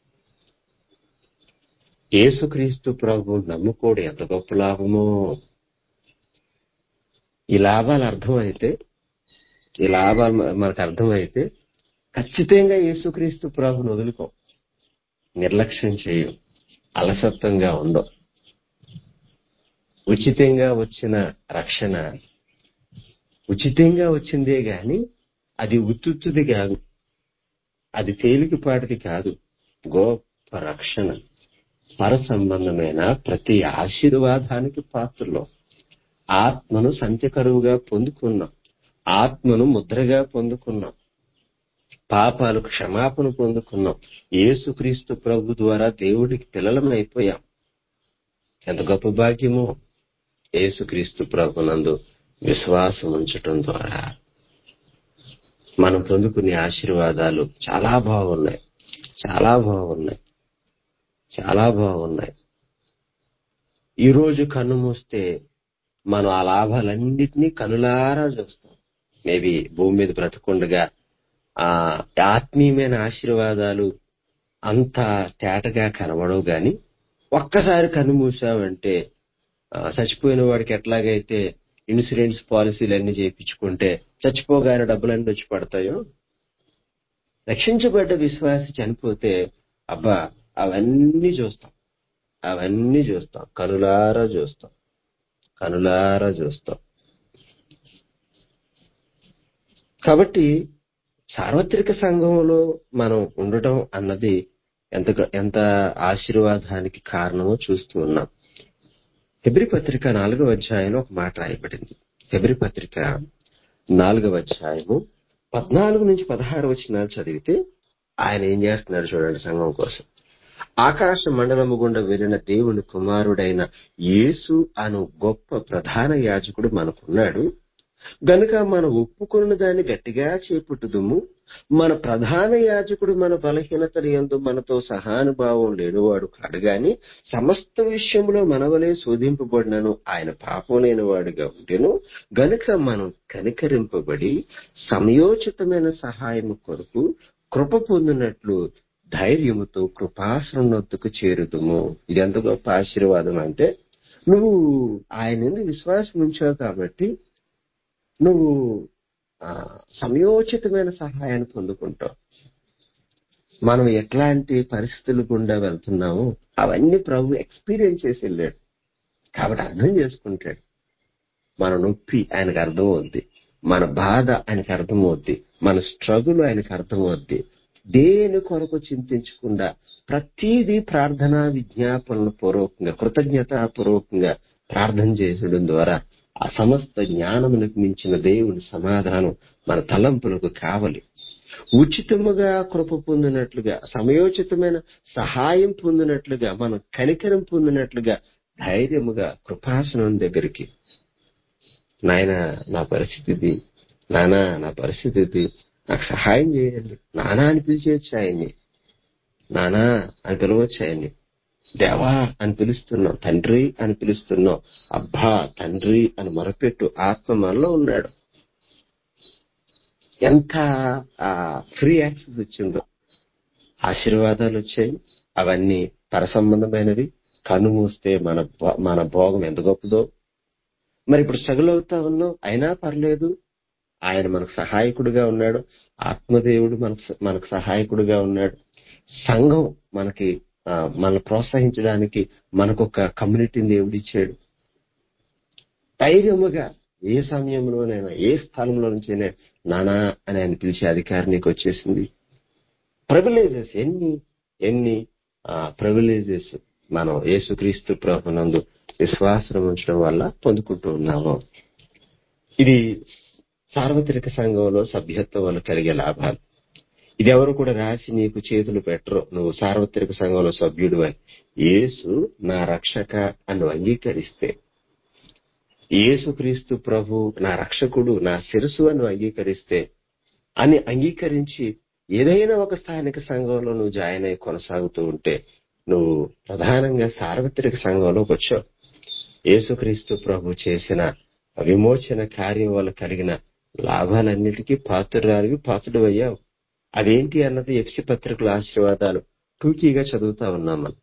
యేసుక్రీస్తు ప్రభు నమ్ముకోడు ఎంత గొప్ప లాభమో ఈ లాభాలు అర్థమైతే ఈ లాభాలు మ- మనకు అర్థమైతే ఖచ్చితంగా యేసుక్రీస్తు ప్రభుని వదులుకో నిర్లక్ష్యం చేయం అలసత్వంగా ఉండవు ఉచితంగా వచ్చిన రక్షణ ఉచితంగా వచ్చిందే గాని అది ఉత్తుత్తుది కాదు అది తేలికపాటిది కాదు గొప్ప రక్షణ పర సంబంధమైన ప్రతి ఆశీర్వాదానికి పాత్రలో ఆత్మను సంత్యకరువుగా పొందుకున్నాం ఆత్మను ముద్రగా పొందుకున్నాం పాపాలు క్షమాపణ పొందుకున్నాం యేసుక్రీస్తు ప్రభు ద్వారా దేవుడికి పిల్లలమైపోయాం ఎంత గొప్ప భాగ్యమో యేసుక్రీస్తు ప్రభునందు విశ్వాసం ఉంచటం ద్వారా మనం పొందుకునే ఆశీర్వాదాలు చాలా బాగున్నాయి చాలా బాగున్నాయి చాలా బాగున్నాయి ఈ రోజు కన్ను మూస్తే మనం ఆ లాభాలన్నిటినీ కనులారా చూస్తాం మేబీ భూమి మీద బ్రతకుండగా ఆ ఆత్మీయమైన ఆశీర్వాదాలు అంత తేటగా కనబడవు గాని ఒక్కసారి కన్ను మూసావంటే ఆ, చచ్చిపోయిన వాడికి ఎట్లాగైతే ఇన్సూరెన్స్ పాలసీలు అన్ని చేయించుకుంటే చచ్చిపోగానే డబ్బులన్నీ వచ్చి పడతాయో రక్షించబడ్డ విశ్వాసి చనిపోతే అబ్బా అవన్నీ చూస్తాం అవన్నీ చూస్తాం కనులారా చూస్తాం కనులారా చూస్తాం కాబట్టి సార్వత్రిక సంఘంలో మనం ఉండటం అన్నది ఎంత ఎంత ఆశీర్వాదానికి కారణమో చూస్తూ ఉన్నాం హెబ్రి పత్రిక నాలుగవ అధ్యాయంలో ఒక మాట రాయబడింది హెబ్రి పత్రిక నాలుగవ అధ్యాయము పద్నాలుగు నుంచి పదహారు వచ్చిన చదివితే ఆయన ఏం చేస్తున్నాడు చూడండి సంఘం కోసం ఆకాశ మండలము గుండా వెళ్ళిన దేవుని కుమారుడైన యేసు అను గొప్ప ప్రధాన యాజకుడు మనకున్నాడు గనుక మనం ఒప్పుకున్న దాన్ని గట్టిగా చేపట్టుదుము మన ప్రధాన యాజకుడు మన బలహీనతలు ఎందు మనతో సహానుభావం లేనివాడు కాడు గాని సమస్త విషయంలో మనవలే శోధింపబడినను ఆయన పాపం లేనివాడుగా ఉండెను గనుక మనం కనికరింపబడి సమయోచితమైన సహాయం కొరకు కృప పొందినట్లు ధైర్యముతో కృపాశ్రమొద్దుకు చేరుదుము ఇది ఎంత గొప్ప ఆశీర్వాదం అంటే నువ్వు ఆయన నుండి విశ్వాసం ఉంచావు కాబట్టి నువ్వు ఆ, సమయోచితమైన సహాయాన్ని పొందుకుంటావు మనం ఎట్లాంటి పరిస్థితులు గుండా వెళ్తున్నామో అవన్నీ ప్రభు ఎక్స్పీరియన్స్ చేసి వెళ్ళాడు కాబట్టి అర్థం చేసుకుంటాడు మన నొప్పి ఆయనకు అర్థమవుద్ది మన బాధ ఆయనకు అర్థమవుద్ది మన స్ట్రగుల్ ఆయనకు అర్థమవుద్ది దేని కొరకు చింతించకుండా ప్రతిదీ ప్రార్థనా విజ్ఞాపనల పూర్వకంగా కృతజ్ఞతా పూర్వకంగా ప్రార్థన చేసడం ద్వారా ఆ సమస్త జ్ఞానములకు మించిన దేవుని సమాధానం మన తలంపులకు కావలి ఉచితముగా కృప పొందినట్లుగా సమయోచితమైన సహాయం పొందినట్లుగా మనం కనికరం పొందినట్లుగా ధైర్యముగా కృపాసనం దగ్గరికి నాయన నా పరిస్థితి ఇది నానా నా పరిస్థితి ఇది నాకు సహాయం చేయండి నానా అని పిలిచేయచ్చు ఆయన్ని నానా అని పిలవచ్చు ఆయన్ని దేవా అని పిలుస్తున్నాం తండ్రి అని పిలుస్తున్నాం అబ్బా తండ్రి అని మొరపెట్టు ఆత్మ మనలో ఉన్నాడు ఎంత ఫ్రీ యాక్సెస్ వచ్చిందో ఆశీర్వాదాలు వచ్చాయి అవన్నీ పరసంబంధమైనవి కన్ను మూస్తే మన భో- మన భోగం ఎంత గొప్పదో మరి ఇప్పుడు స్ట్రగుల్ అవుతా ఉన్నాం అయినా పర్లేదు ఆయన మనకు సహాయకుడిగా ఉన్నాడు ఆత్మదేవుడు మనకు మనకు సహాయకుడిగా ఉన్నాడు సంఘం మనకి ఆ, మనల్ని ప్రోత్సహించడానికి మనకు ఒక కమ్యూనిటీని దేవుడు ఇచ్చాడు ధైర్యముగా ఏ సమయంలోనైనా ఏ స్థలంలో నుంచైనా నానా అని ఆయన పిలిచే అధికారం నీకు వచ్చేసింది ప్రివిలేజెస్ ఎన్ని ఎన్ని ప్రివిలేజెస్ మనం యేసుక్రీస్తు ప్రభునందు విశ్వాసం ఉంచడం వల్ల పొందుకుంటూ ఉన్నాము ఇది సార్వత్రిక సంఘంలో సభ్యత్వం వల్ల కలిగే లాభాలు ఇది ఎవరు కూడా రాసి నీకు చేతులు పెట్టరు నువ్వు సార్వత్రిక సంఘంలో సభ్యుడు అని యేసు నా రక్షక అని నువ్వు అంగీకరిస్తే యేసుక్రీస్తు ప్రభు నా రక్షకుడు నా శిరసు అని నువ్వు అంగీకరిస్తే అని అంగీకరించి ఏదైనా ఒక స్థానిక సంఘంలో నువ్వు జాయిన్ అయి కొనసాగుతూ ఉంటే నువ్వు ప్రధానంగా సార్వత్రిక సంఘంలోకి వచ్చావు యేసుక్రీస్తు ప్రభు చేసిన విమోచన కార్యం వల్ల కలిగిన లాభాలన్నిటికీ పాత్రురాలివి పాత్రుడు అయ్యావు అదేంటి అన్నది ఎఫ్సి పత్రికల ఆశీర్వాదాలు టూకీగా చదువుతా ఉన్నాం మనం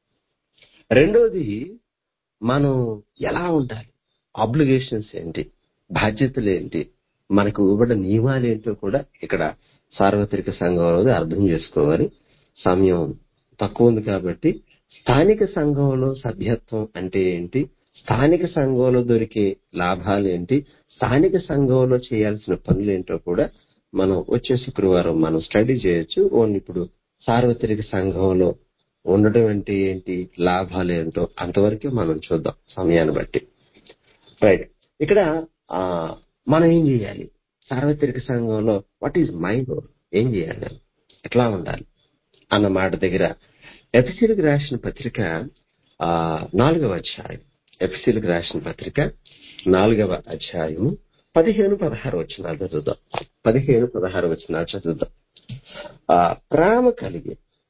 రెండోది మనం ఎలా ఉండాలి ఆబ్లిగేషన్స్ ఏంటి బాధ్యతలు ఏంటి మనకు ఇవ్వబడిన నియమాలు ఏంటో కూడా ఇక్కడ సార్వత్రిక సంఘంలో అర్థం చేసుకోవాలి సమయం తక్కువ ఉంది కాబట్టి స్థానిక సంఘంలో సభ్యత్వం అంటే ఏంటి స్థానిక సంఘంలో దొరికే లాభాలు ఏంటి స్థానిక సంఘంలో చేయాల్సిన పనులు ఏంటో కూడా మనం వచ్చే శుక్రవారం మనం స్టడీ చేయొచ్చు ఓన్లీ ఇప్పుడు సార్వత్రిక సంఘంలో ఉండడం అంటే ఏంటి లాభాలు ఏంటో అంతవరకే మనం చూద్దాం సమయాన్ని బట్టి రైట్ ఇక్కడ ఆ, మనం ఏం చేయాలి సార్వత్రిక సంఘంలో వాట్ ఈజ్ మై రోల్ ఏం చేయాలి నేను ఎట్లా ఉండాలి అన్న మాట దగ్గర ఎఫ్సీలకు రాసిన పత్రిక ఆ నాలుగవ అధ్యాయం ఎఫ్సీలకు రాసిన పత్రిక నాలుగవ అధ్యాయము పదిహేను పదహారు వచ్చినాలు చదువుదాం పదిహేను పదహారు వచ్చినాలు చదువుదాం ఆ ప్రేమ కలిగి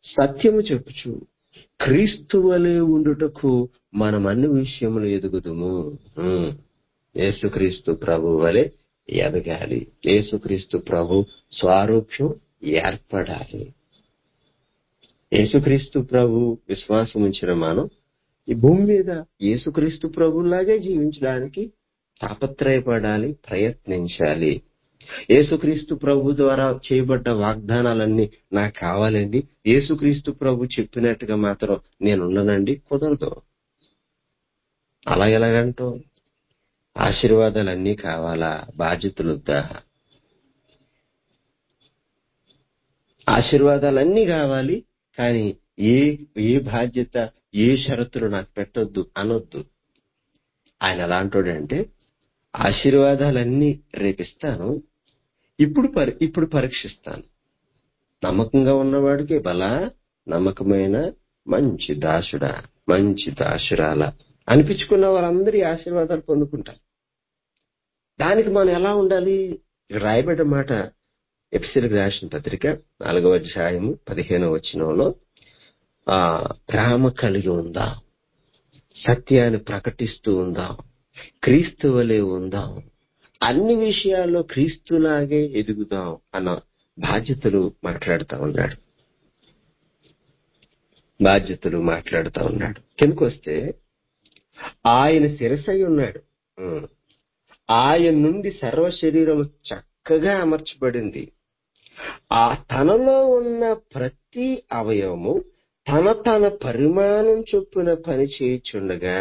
సత్యము చెప్పుచు క్రీస్తు వలె ఉండుటకు మనం అన్ని విషయములు ఎదుగుదుము ఉమ్. యేసుక్రీస్తు ప్రభు వలె ఎదగాలి యేసుక్రీస్తు ప్రభు స్వారూప్యం ఏర్పడాలి యేసుక్రీస్తు ప్రభు విశ్వాసం ఉంచిన మనం ఈ భూమి మీద యేసుక్రీస్తు ప్రభులాగే జీవించడానికి తాపత్రయపడాలి ప్రయత్నించాలి యేసుక్రీస్తు ప్రభు ద్వారా చేయబడ్డ వాగ్దానాలన్నీ నాకు కావాలండి యేసుక్రీస్తు ప్రభు చెప్పినట్టుగా మాత్రం నేను ఉండనండి కుదరదు అలా ఎలాగంటో ఆశీర్వాదాలన్నీ కావాలా బాధ్యతలుద్దా ఆశీర్వాదాలన్నీ కావాలి కానీ ఏ ఏ బాధ్యత ఏ షరతులు నాకు పెట్టొద్దు అనొద్దు ఆయన ఎలాంటోడంటే ఆశీర్వాదాలన్నీ రేపిస్తాను ఇప్పుడు పరి ఇప్పుడు పరీక్షిస్తాను నమ్మకంగా ఉన్నవాడికి బలా నమ్మకమైన మంచి దాసుడా మంచి దాసురాల అనిపించుకున్న వాళ్ళందరి ఆశీర్వాదాలు పొందుకుంటారు దానికి మనం ఎలా ఉండాలి ఇక్కడ రాయబడ్డ మాట ఎపిసిల్కి రాసిన పత్రిక నాలుగవ అధ్యాయము పదిహేనవ వచనంలో ఆ ప్రేమ కలిగి ఉందాం సత్యాన్ని ప్రకటిస్తూ ఉందాం క్రీస్తు వలె ఉందాం అన్ని విషయాల్లో క్రీస్తులాగే ఎదుగుదాం అన్న బాధ్యతలు మాట్లాడుతా ఉన్నాడు బాధ్యతలు మాట్లాడుతా ఉన్నాడు కిందకొస్తే ఆయన శిరసై ఉన్నాడు ఉం. ఆయన నుండి సర్వ శరీరం చక్కగా అమర్చబడింది ఆ తనలో ఉన్న ప్రతి అవయవము తన తన పరిమాణం చొప్పున పని చేయుచుండగా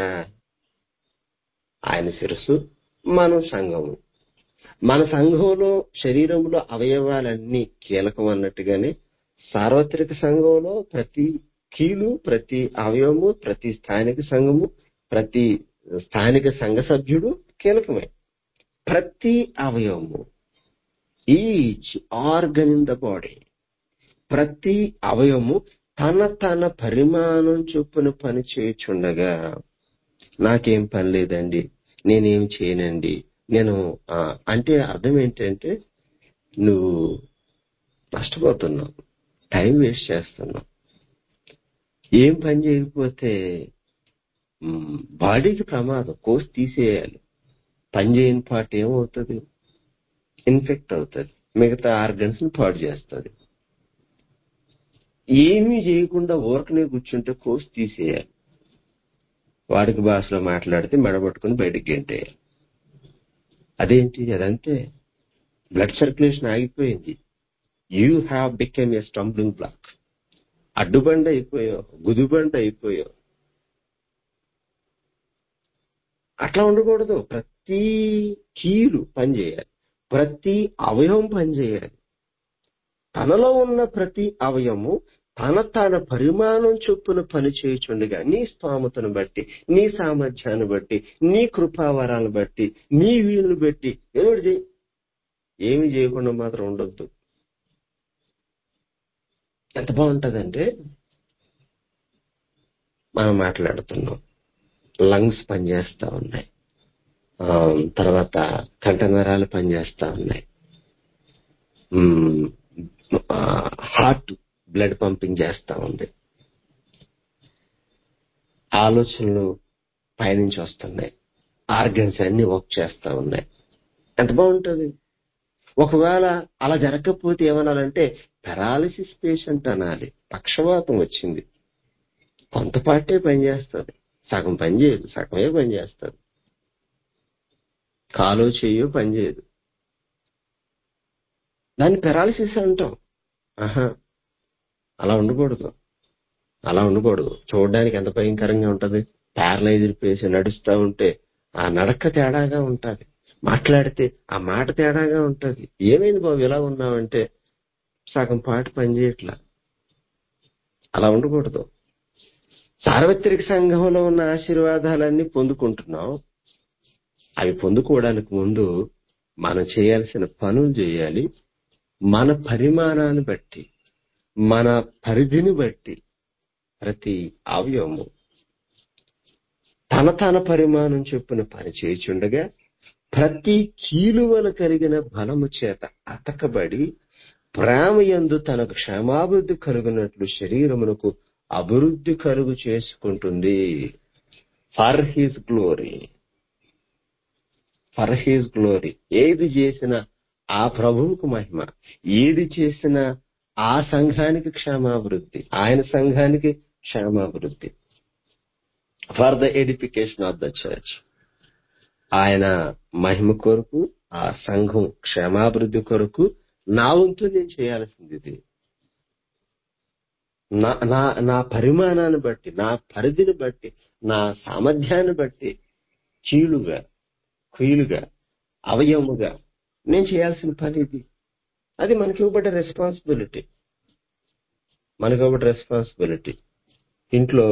ఆయన శిరస్సు మనం సంఘము మన సంఘంలో శరీరంలో అవయవాలన్నీ కీలకం అన్నట్టుగానే సార్వత్రిక సంఘంలో ప్రతి కీలు ప్రతి అవయవము ప్రతి స్థానిక సంఘము ప్రతి స్థానిక సంఘ సభ్యుడు కీలకమే ప్రతి అవయవము each organ in the body ప్రతి అవయవము తన తన పరిమాణం చొప్పున పని చేయుచుండగా నాకేం పని లేదండి నేనేం చేయనండి నేను ఆ, అంటే అర్థం ఏంటంటే నువ్వు నష్టపోతున్నావు టైం వేస్ట్ చేస్తున్నావు ఏం పని చేయకపోతే మ్, బాడీకి ప్రమాదం కోసి తీసేయాలి పని చేయని పార్ట్ ఏమవుతుంది ఇన్ఫెక్ట్ అవుతుంది మిగతా ఆర్గన్స్ ని పాడు చేస్తుంది ఏమీ చేయకుండా ఊరకనే కూర్చుంటే కోసి తీసేయాలి వాడికి భాషలో మాట్లాడితే మెడబట్టుకుని బయటికి గెంటేయాలి అదేంటి అదంతే బ్లడ్ సర్క్యులేషన్ ఆగిపోయింది you have become a stumbling block అడ్డుబండ అయిపోయావు గుదిబండ అయిపోయావు అట్లా ఉండకూడదు ప్రతి కీలు పనిచేయాలి ప్రతి అవయవం పనిచేయాలి తనలో ఉన్న ప్రతి అవయము తన తన పరిమాణం చొప్పున పని చేయుచుండగా నీ స్తోమతను బట్టి నీ సామర్థ్యాన్ని బట్టి నీ కృపావరాలను బట్టి నీ వీలును బట్టి ఏదో ఒకటి చేయి ఏమి చేయకుండా మాత్రం ఉండొద్దు ఎంత బాగుంటదంటే మనం మాట్లాడుతున్నాం లంగ్స్ పనిచేస్తా ఉన్నాయి ఆ, తర్వాత కంఠనరాలు పనిచేస్తా ఉన్నాయి హార్ట్ బ్లడ్ పంపింగ్ చేస్తా ఉంది ఆలోచనలు పైనుంచి వస్తున్నాయి ఆర్గన్స్ అన్ని వర్క్ చేస్తా ఉన్నాయి ఎంత బాగుంటది ఒకవేళ అలా జరగకపోతే ఏమనాలంటే పెరాలిసిస్ పేషెంట్ అనాలి పక్షవాతం వచ్చింది కొంత పార్టే పనిచేస్తుంది సగం పని చేయదు సగమే పని చేస్తుంది కాలో చెయ్యో పని చేయదు దాన్ని పెరాలిసిస్ అంటాం ఆహా అలా ఉండకూడదు అలా ఉండకూడదు చూడడానికి ఎంత భయంకరంగా ఉంటది ప్యారలైజ్డ్ పేషెంట్ నడుస్తా ఉంటే ఆ నడక తేడాగా ఉంటది మాట్లాడితే ఆ మాట తేడాగా ఉంటది ఏమైంది బాబు ఇలా ఉన్నావంటే సగం పాట పనిచేయట్లా అలా ఉండకూడదు సార్వత్రిక సంఘంలో ఉన్న ఆశీర్వాదాలన్నీ పొందుకుంటున్నాం అవి పొందుకోవడానికి ముందు మనం చేయాల్సిన పనులు చేయాలి మన పరిమాణాన్ని బట్టి మన పరిధిని బట్టి ప్రతి అవయవము తన తన పరిమాణం చొప్పున పని చేయుచుండగా ప్రతి కీలువల కలిగిన బలము చేత అతకబడి ప్రేమ యందు తనకు క్షేమాభివృద్ధి కలుగునట్లు శరీరమునకు అభివృద్ధి కలుగు చేసుకుంటుంది for his glory for his glory ఏది చేసినా ఆ ప్రభువుకు మహిమ ఏది చేసినా ఆ సంఘానికి క్షేమాభివృద్ధి ఆయన సంఘానికి క్షేమాభివృద్ధి for the edification of the church ఆయన మహిమ కొరకు ఆ సంఘం క్షేమాభివృద్ధి కొరకు నా వంతు నేను చేయాల్సింది ఇది నా నా నా పరిమాణాన్ని బట్టి నా పరిధిని బట్టి నా సామర్థ్యాన్ని బట్టి చీలుగా కుయిలుగా అవయముగా నేను చేయాల్సిన పని ఇది అది మనకి ఇవ్వబడ్డ రెస్పాన్సిబిలిటీ మనకి ఇవ్వబడ్డ రెస్పాన్సిబిలిటీ ఇంట్లో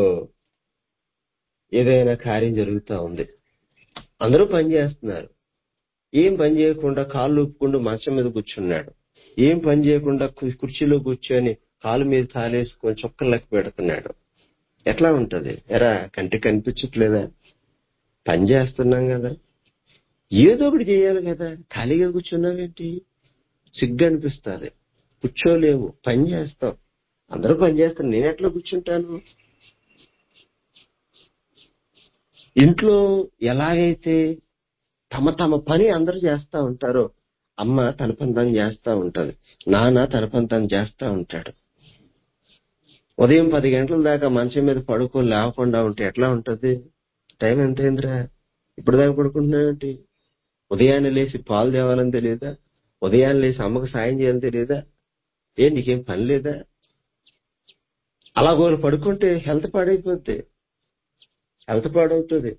ఏదైనా కార్యం జరుగుతా ఉంది అందరూ పని చేస్తున్నారు ఏం పని చేయకుండా కాళ్ళు ఊపుకుంటూ మంచం మీద కూర్చున్నాడు ఏం పని చేయకుండా కు- కుర్చీలో కూర్చొని కాలు మీద కాలేసుకొని చొక్కలు లెక్క పెడుతున్నాడు ఎట్లా ఉంటది ఎరా కంటికి కనిపించట్లేదా పని చేస్తున్నాం కదా ఏదో ఒకటి చేయాలి కదా ఖాళీగా కూర్చున్నావేంటి సిగ్గు అనిపిస్తుంది కూర్చోలేవు పని చేస్తాం అందరూ పని చేస్తారు నేను ఎట్లా కూర్చుంటాను ఇంట్లో ఎలాగైతే తమ తమ పని అందరూ చేస్తా ఉంటారో అమ్మ తన పని తను చేస్తా ఉంటది నాన్న తన పని తను చేస్తా ఉంటాడు ఉదయం పది గంటల దాకా మంచం మీద పడుకొని లేవకుండా ఉంటే ఎట్లా ఉంటది టైం ఎంతైందిరా ఇప్పుడు దాకా పడుకుంటున్నావేంటి ఉదయాన్నే లేచి పాలు తేవాలని తెలియదా ఉదయాన్నే లేచి అమ్మకు సాయం చేయాలని తెలియదా ఏ నీకేం పని లేదా అలా గోరు పడుకుంటే హెల్త్ పాడైపోద్ది హెల్త్ పాడవుతుంది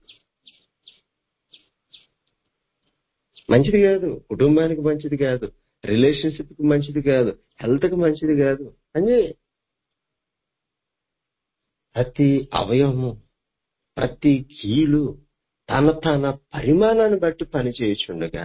మంచిది కాదు కుటుంబానికి మంచిది కాదు రిలేషన్షిప్ కి మంచిది కాదు హెల్త్ కి మంచిది కాదు అని ప్రతి అవయవము ప్రతి కీలు తన తన పరిమాణాన్ని బట్టి పని చేయచుండగా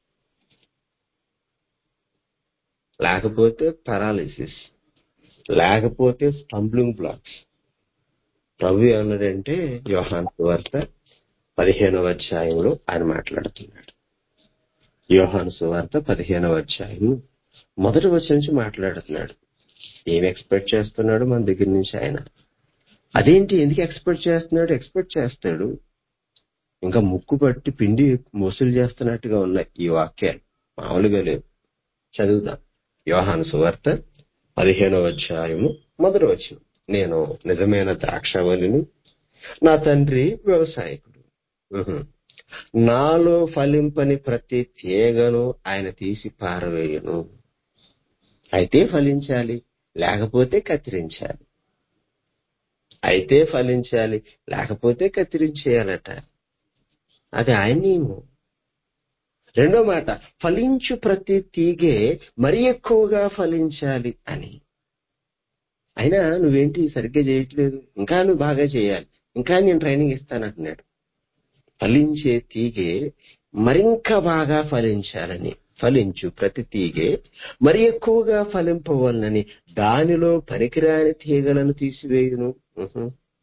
లేకపోతే పారాలిసిస్ లేకపోతే స్టంబ్లింగ్ బ్లాక్స్ ప్రభు ఏమన్నాడంటే యోహాన్ సువార్త పదిహేనవ అధ్యాయంలో ఆయన మాట్లాడుతున్నాడు యోహాను సువార్త పదిహేనవ అధ్యాయం మొదటి వచ్చి నుంచి మాట్లాడుతున్నాడు ఏం ఎక్స్పెక్ట్ చేస్తున్నాడు మన దగ్గర నుంచి ఆయన అదేంటి ఎందుకు ఎక్స్పెక్ట్ చేస్తున్నాడు ఎక్స్పెక్ట్ చేస్తాడు ఇంకా ముక్కు పట్టి పిండి మొసులు చేస్తున్నట్టుగా ఉన్నాయి ఈ వాక్యాలు మామూలుగా లేవు చదువుదాం యోహాను సువార్త పదిహేనవ అధ్యాయము మొదటి వచ్చి నేను నిజమైన ద్రాక్షవల్లిని నా తండ్రి వ్యవసాయకుడు ఉహు. నాలో ఫలింపని ప్రతి తీగను ఆయన తీసి పారవేయును అయితే ఫలించాలి లేకపోతే కత్తిరించాలి అయితే ఫలించాలి లేకపోతే కత్తిరించేయాలట అది ఆయన నియమం రెండో మాట ఫలించు ప్రతి తీగే మరి ఎక్కువగా ఫలించాలి అని అయినా నువ్వేంటి సరిగ్గా చేయట్లేదు ఇంకా నువ్వు బాగా చేయాలి ఇంకా నేను ట్రైనింగ్ ఇస్తానంటున్నాడు ఫలించే తీగే మరింక బాగా ఫలించాలని ఫలించు ప్రతి తీగే మరి ఎక్కువగా ఫలింపవలనని దానిలో పనికిరాని తీగలను తీసివేయును ఉహు.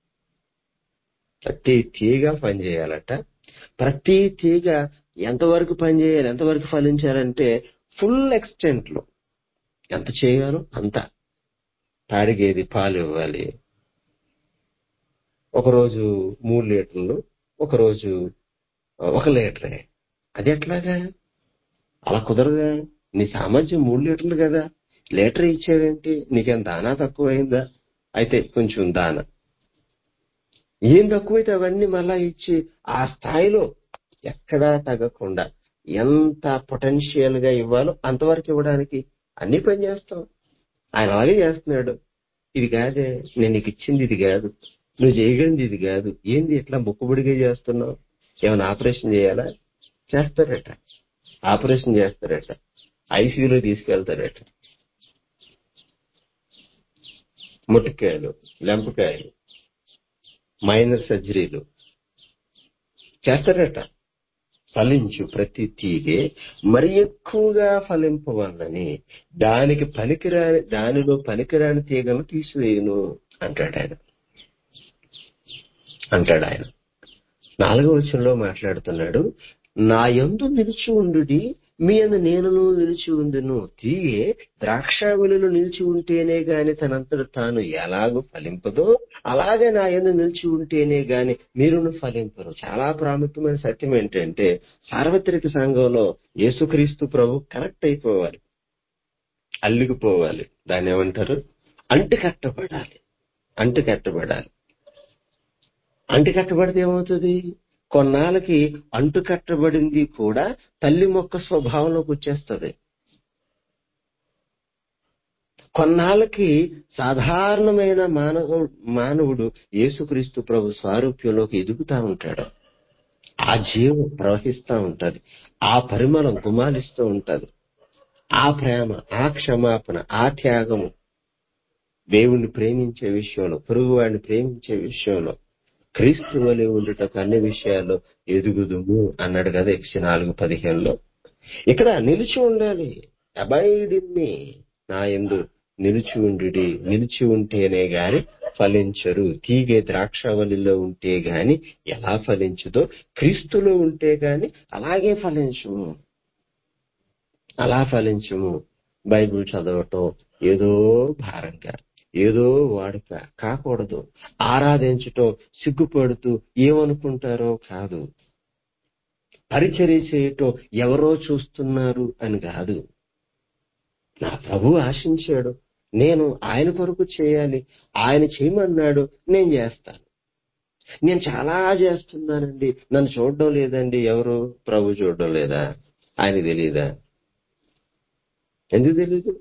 ప్రతి తీగ పనిచేయాలట ప్రతి తీగ ఎంతవరకు పనిచేయాలి ఎంతవరకు ఫలించాలంటే ఫుల్ ఎక్స్టెంట్ లో ఎంత చేయాలో అంత తాడిగేది పాలు ఇవ్వాలి ఒకరోజు మూడు లీటర్లు ఒకరోజు ఒక లీటరే అది ఎట్లాగా అలా కుదరదా నీ సామర్థ్యం మూడు లీటర్లు కదా లీటర్ ఇచ్చేవేంటి నీకేం దానా తక్కువైందా అయితే కొంచెం దానా ఏం తక్కువైతే అవన్నీ మళ్ళా ఇచ్చి ఆ స్థాయిలో ఎక్కడా తగ్గకుండా ఎంత పొటెన్షియల్ గా ఇవ్వాలో అంతవరకు ఇవ్వడానికి అన్ని పని చేస్తాం ఆయన అలాగే చేస్తున్నాడు ఇది కాదే నేను నీకు ఇచ్చింది ఇది కాదు నువ్వు చేయగలిగింది ఇది కాదు ఏంది ఎట్లా ముక్కుబడిగా చేస్తున్నావు ఏమైనా ఆపరేషన్ చేయాలా చేస్తారట ఆపరేషన్ చేస్తారట ఐసీయూలో తీసుకెళ్తారట ముట్టికాయలు లెంపకాయలు మైనర్ సర్జరీలు చేస్తారట ఫలించు ప్రతి తీగే మరి ఎక్కువగా ఫలింపవల్లని దానికి పనికిరాని దానిలో పనికిరాని తీగను తీసివేయును అంటాడు ఆయన అంటాడు ఆయన నాలుగో వచనంలో మాట్లాడుతున్నాడు నా యందు నిలిచి ఉండుడి మీ అందు నేనును నిలిచి ఉందును తీగే ద్రాక్షావళిలో నిలిచి ఉంటేనే గాని తనంతట తాను ఎలాగో ఫలింపదో అలాగే నా ఎందు నిలిచి ఉంటేనే గాని మీరును ఫలింపరు చాలా ప్రాముఖ్యమైన సత్యం ఏంటంటే సార్వత్రిక సంఘంలో యేసుక్రీస్తు ప్రభు కనెక్ట్ అయిపోవాలి అల్లుకుపోవాలి దాన్ని ఏమంటారు అంటు కట్టబడాలి అంటు కట్టబడాలి అంటు కట్టబడితే ఏమవుతుంది కొన్నాళ్ళకి అంటు కట్టబడింది కూడా తల్లి మొక్క స్వభావంలోకి వచ్చేస్తుంది కొన్నాళ్ళకి సాధారణమైన మానవ మానవుడు యేసుక్రీస్తు ప్రభు స్వారూప్యంలోకి ఎదుగుతా ఉంటాడు ఆ జీవం ప్రవహిస్తా ఉంటది ఆ పరిమళం గుమాలిస్తూ ఉంటది ఆ ప్రేమ ఆ క్షమాపణ ఆ త్యాగము దేవుణ్ణి ప్రేమించే విషయంలో పొరుగువాడిని ప్రేమించే విషయంలో క్రీస్తు వలె ఉండుటకు అన్ని విషయాల్లో ఎదుగుదుము అన్నాడు కదా ఎక్స్ నాలుగు పదిహేనులో ఇక్కడ నిలిచి ఉండాలి అబైడ్ ఇన్ మీ నా ఎందు నిలిచి ఉండి నిలిచి ఉంటేనే గాని ఫలించరు తీగే ద్రాక్షవల్లిలో ఉంటే గాని ఎలా ఫలించదో క్రీస్తులో ఉంటే గాని అలాగే ఫలించము అలా ఫలించము బైబిల్ చదవటం ఏదో భారంగా ఏదో వాడుక కాకూడదు ఆరాధించటం సిగ్గుపడుతూ ఏమనుకుంటారో కాదు పరిచర్య చేయటం ఎవరో చూస్తున్నారు అని కాదు నా ప్రభు ఆశించాడు నేను ఆయన కొరకు చేయాలి ఆయన చేయమన్నాడు నేను చేస్తాను నేను చాలా చేస్తున్నానండి నన్ను చూడడం లేదండి ఎవరు ప్రభు చూడడం లేదా ఆయన తెలియదా ఎందుకు తెలీదు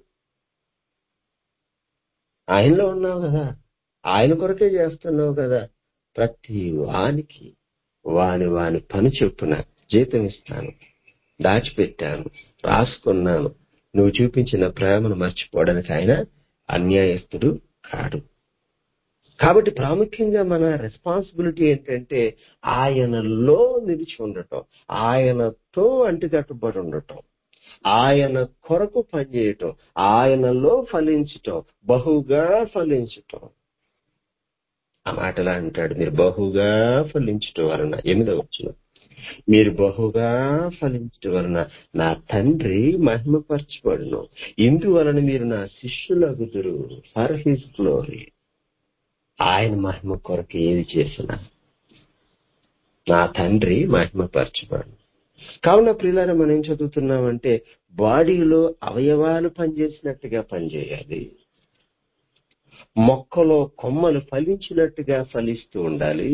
ఆయనలో ఉన్నావు కదా ఆయన కొరకే చేస్తున్నావు కదా ప్రతి వానికి వాని వాని పని చెప్పున జీతం ఇస్తాను దాచిపెట్టాను రాసుకున్నాను నువ్వు చూపించిన ప్రేమను మర్చిపోవడానికి ఆయన అన్యాయస్తుడు కాడు కాబట్టి ప్రాముఖ్యంగా మన రెస్పాన్సిబిలిటీ ఏంటంటే ఆయనలో నిలిచి ఉండటం ఆయనతో అంటికట్టుబడి ఉండటం ఆయన కొరకు పనిచేయటం ఆయనలో ఫలించటం బహుగా ఫలించటం ఆ మాటలా అంటాడు మీరు బహుగా ఫలించటం వలన ఎనిమిదవ వచ్చిన మీరు బహుగా ఫలించటం వలన నా తండ్రి మహిమపరచబడును ఇందువలన మీరు నా శిష్యులగుదురు ఫర్ హిస్ గ్లోరీ ఆయన మహిమ కొరకు ఏది చేసినా నా తండ్రి మహిమపరచబడును కావున ప్రియులారా మనం ఏం చదువుతున్నామంటే బాడీలో అవయవాలు పనిచేసినట్టుగా పనిచేయాలి మొక్కలో కొమ్మలు ఫలించినట్టుగా ఫలిస్తూ ఉండాలి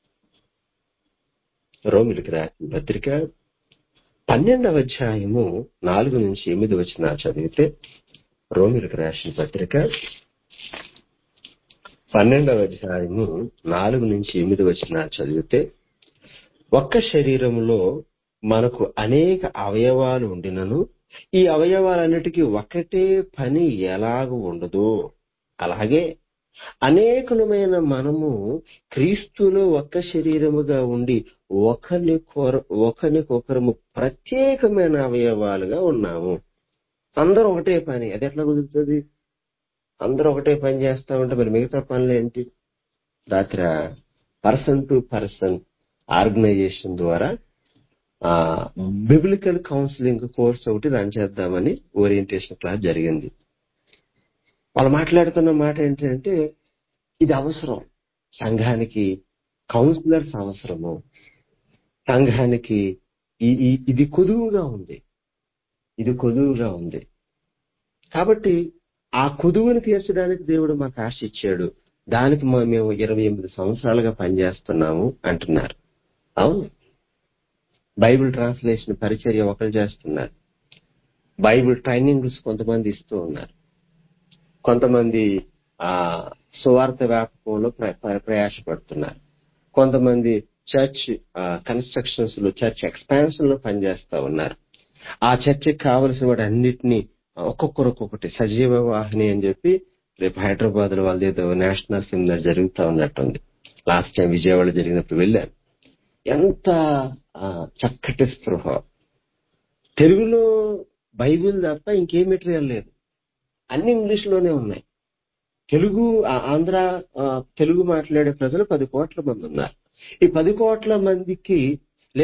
రోమిలికి రాసిన పత్రిక పన్నెండవ అధ్యాయము నాలుగు నుంచి ఎనిమిది వచ్చిన చదివితే రోమిలికి రాసిన పత్రిక పన్నెండవ అధ్యాయము నాలుగు నుంచి ఎనిమిది వచ్చిన చదివితే ఒక్క శరీరంలో మనకు అనేక అవయవాలు ఉండినను ఈ అవయవాలన్నిటికీ ఒకటే పని ఎలాగ ఉండదు అలాగే అనేకులమైన మనము క్రీస్తులో ఒక్క శరీరముగా ఉండి ఒకరి కొర ఒకరికొకరము ప్రత్యేకమైన అవయవాలుగా ఉన్నాము అందరూ ఒకటే పని అది ఎట్లా కుదురుతుంది అందరూ ఒకటే పని చేస్తా ఉంటే మరి మిగతా పనులు ఏంటి రాత్రి పర్సన్ టు పర్సన్ ఆర్గనైజేషన్ ద్వారా బిబ్లికల్ కౌన్సిలింగ్ కోర్స్ ఒకటి రన్ చేద్దామని ఓరియంటేషన్ క్లాస్ జరిగింది వాళ్ళు మాట్లాడుతున్న మాట ఏంటంటే ఇది అవసరం సంఘానికి కౌన్సిలర్స్ అవసరము సంఘానికి ఈ- ఈ- ఇది కొదువుగా ఉంది ఇది కొదువుగా ఉంది కాబట్టి ఆ కొదువుని తీర్చడానికి దేవుడు మాకు ఆశ ఇచ్చాడు దానికి మా- మేము ఇరవై ఎనిమిది సంవత్సరాలుగా పనిచేస్తున్నాము అంటున్నారు అవును బైబిల్ ట్రాన్స్లేషన్ పరిచర్య ఒకరు చేస్తున్నారు బైబిల్ ట్రైనింగ్స్ కొంతమంది ఇస్తూ ఉన్నారు కొంతమంది ఆ సువార్త వ్యాపకంలో ప్ర- ప్ర- ప్రయాసపడుతున్నారు కొంతమంది చర్చ్ కన్స్ట్రక్షన్స్ లో చర్చ్ ఎక్స్పాన్షన్ లో పనిచేస్తా ఉన్నారు ఆ చర్చికి కావలసిన వాటి అన్నిటినీ ఒక్కొక్కరు ఒక్కొక్కటి సజీవ వాహిని అని చెప్పి రేపు హైదరాబాద్ లో వాళ్ళది ఏదో నేషనల్ సెమినార్ జరుగుతా ఉన్నట్టుంది లాస్ట్ టైం విజయవాడ జరిగినప్పుడు వెళ్ళాను ఎంత ఆ, చక్కటి స్పృహ తెలుగులో బైబిల్ తప్ప ఇంకే మెటీరియల్ లేదు అన్ని ఇంగ్లీష్ లోనే ఉన్నాయి తెలుగు ఆ- ఆంధ్ర ఆ, తెలుగు మాట్లాడే ప్రజలు పది కోట్ల మంది ఉన్నారు ఈ పది కోట్ల మందికి లేదా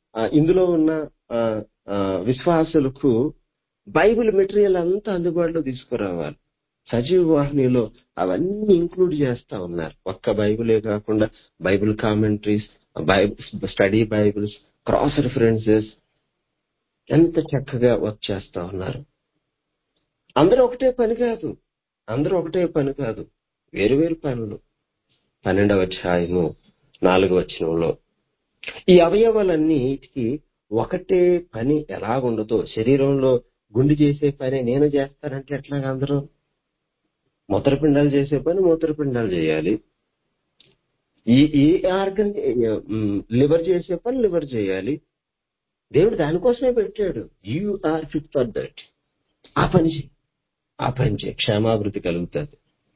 ఆ, ఇందులో ఉన్న ఆ, ఆ, విశ్వాసులకు బైబిల్ మెటీరియల్ అంతా అందుబాటులో తీసుకురావాలి సజీవ వాహినిలో అవన్నీ ఇంక్లూడ్ చేస్తా ఉన్నారు ఒక్క బైబిలే కాకుండా Bible commentaries Bible study Bibles cross references ఎంత చక్కగా వర్క్ చేస్తా ఉన్నారు అందరూ ఒకటే పని కాదు అందరూ ఒకటే పని కాదు వేరు వేరు పనులు పన్నెండవ అధ్యాయము నాలుగవ వచనంలో ఈ అవయవాలన్నిటికి ఒకటే పని ఎలా ఉండదో శరీరంలో గుండు చేసే పని నేను చేస్తానంటే ఎట్లాగా అందరూ మూత్రపిండాలు చేసే పని మూత్రపిండాలు చేయాలి ఈ ఈ ఆర్గన్ లివర్ చేసే పని లివర్ చేయాలి దేవుడు దానికోసమే పెట్టాడు you are fit for that ఆ పని చేయి ఆ పని చేయి క్షేమాభివృద్ధి కలుగుతుంది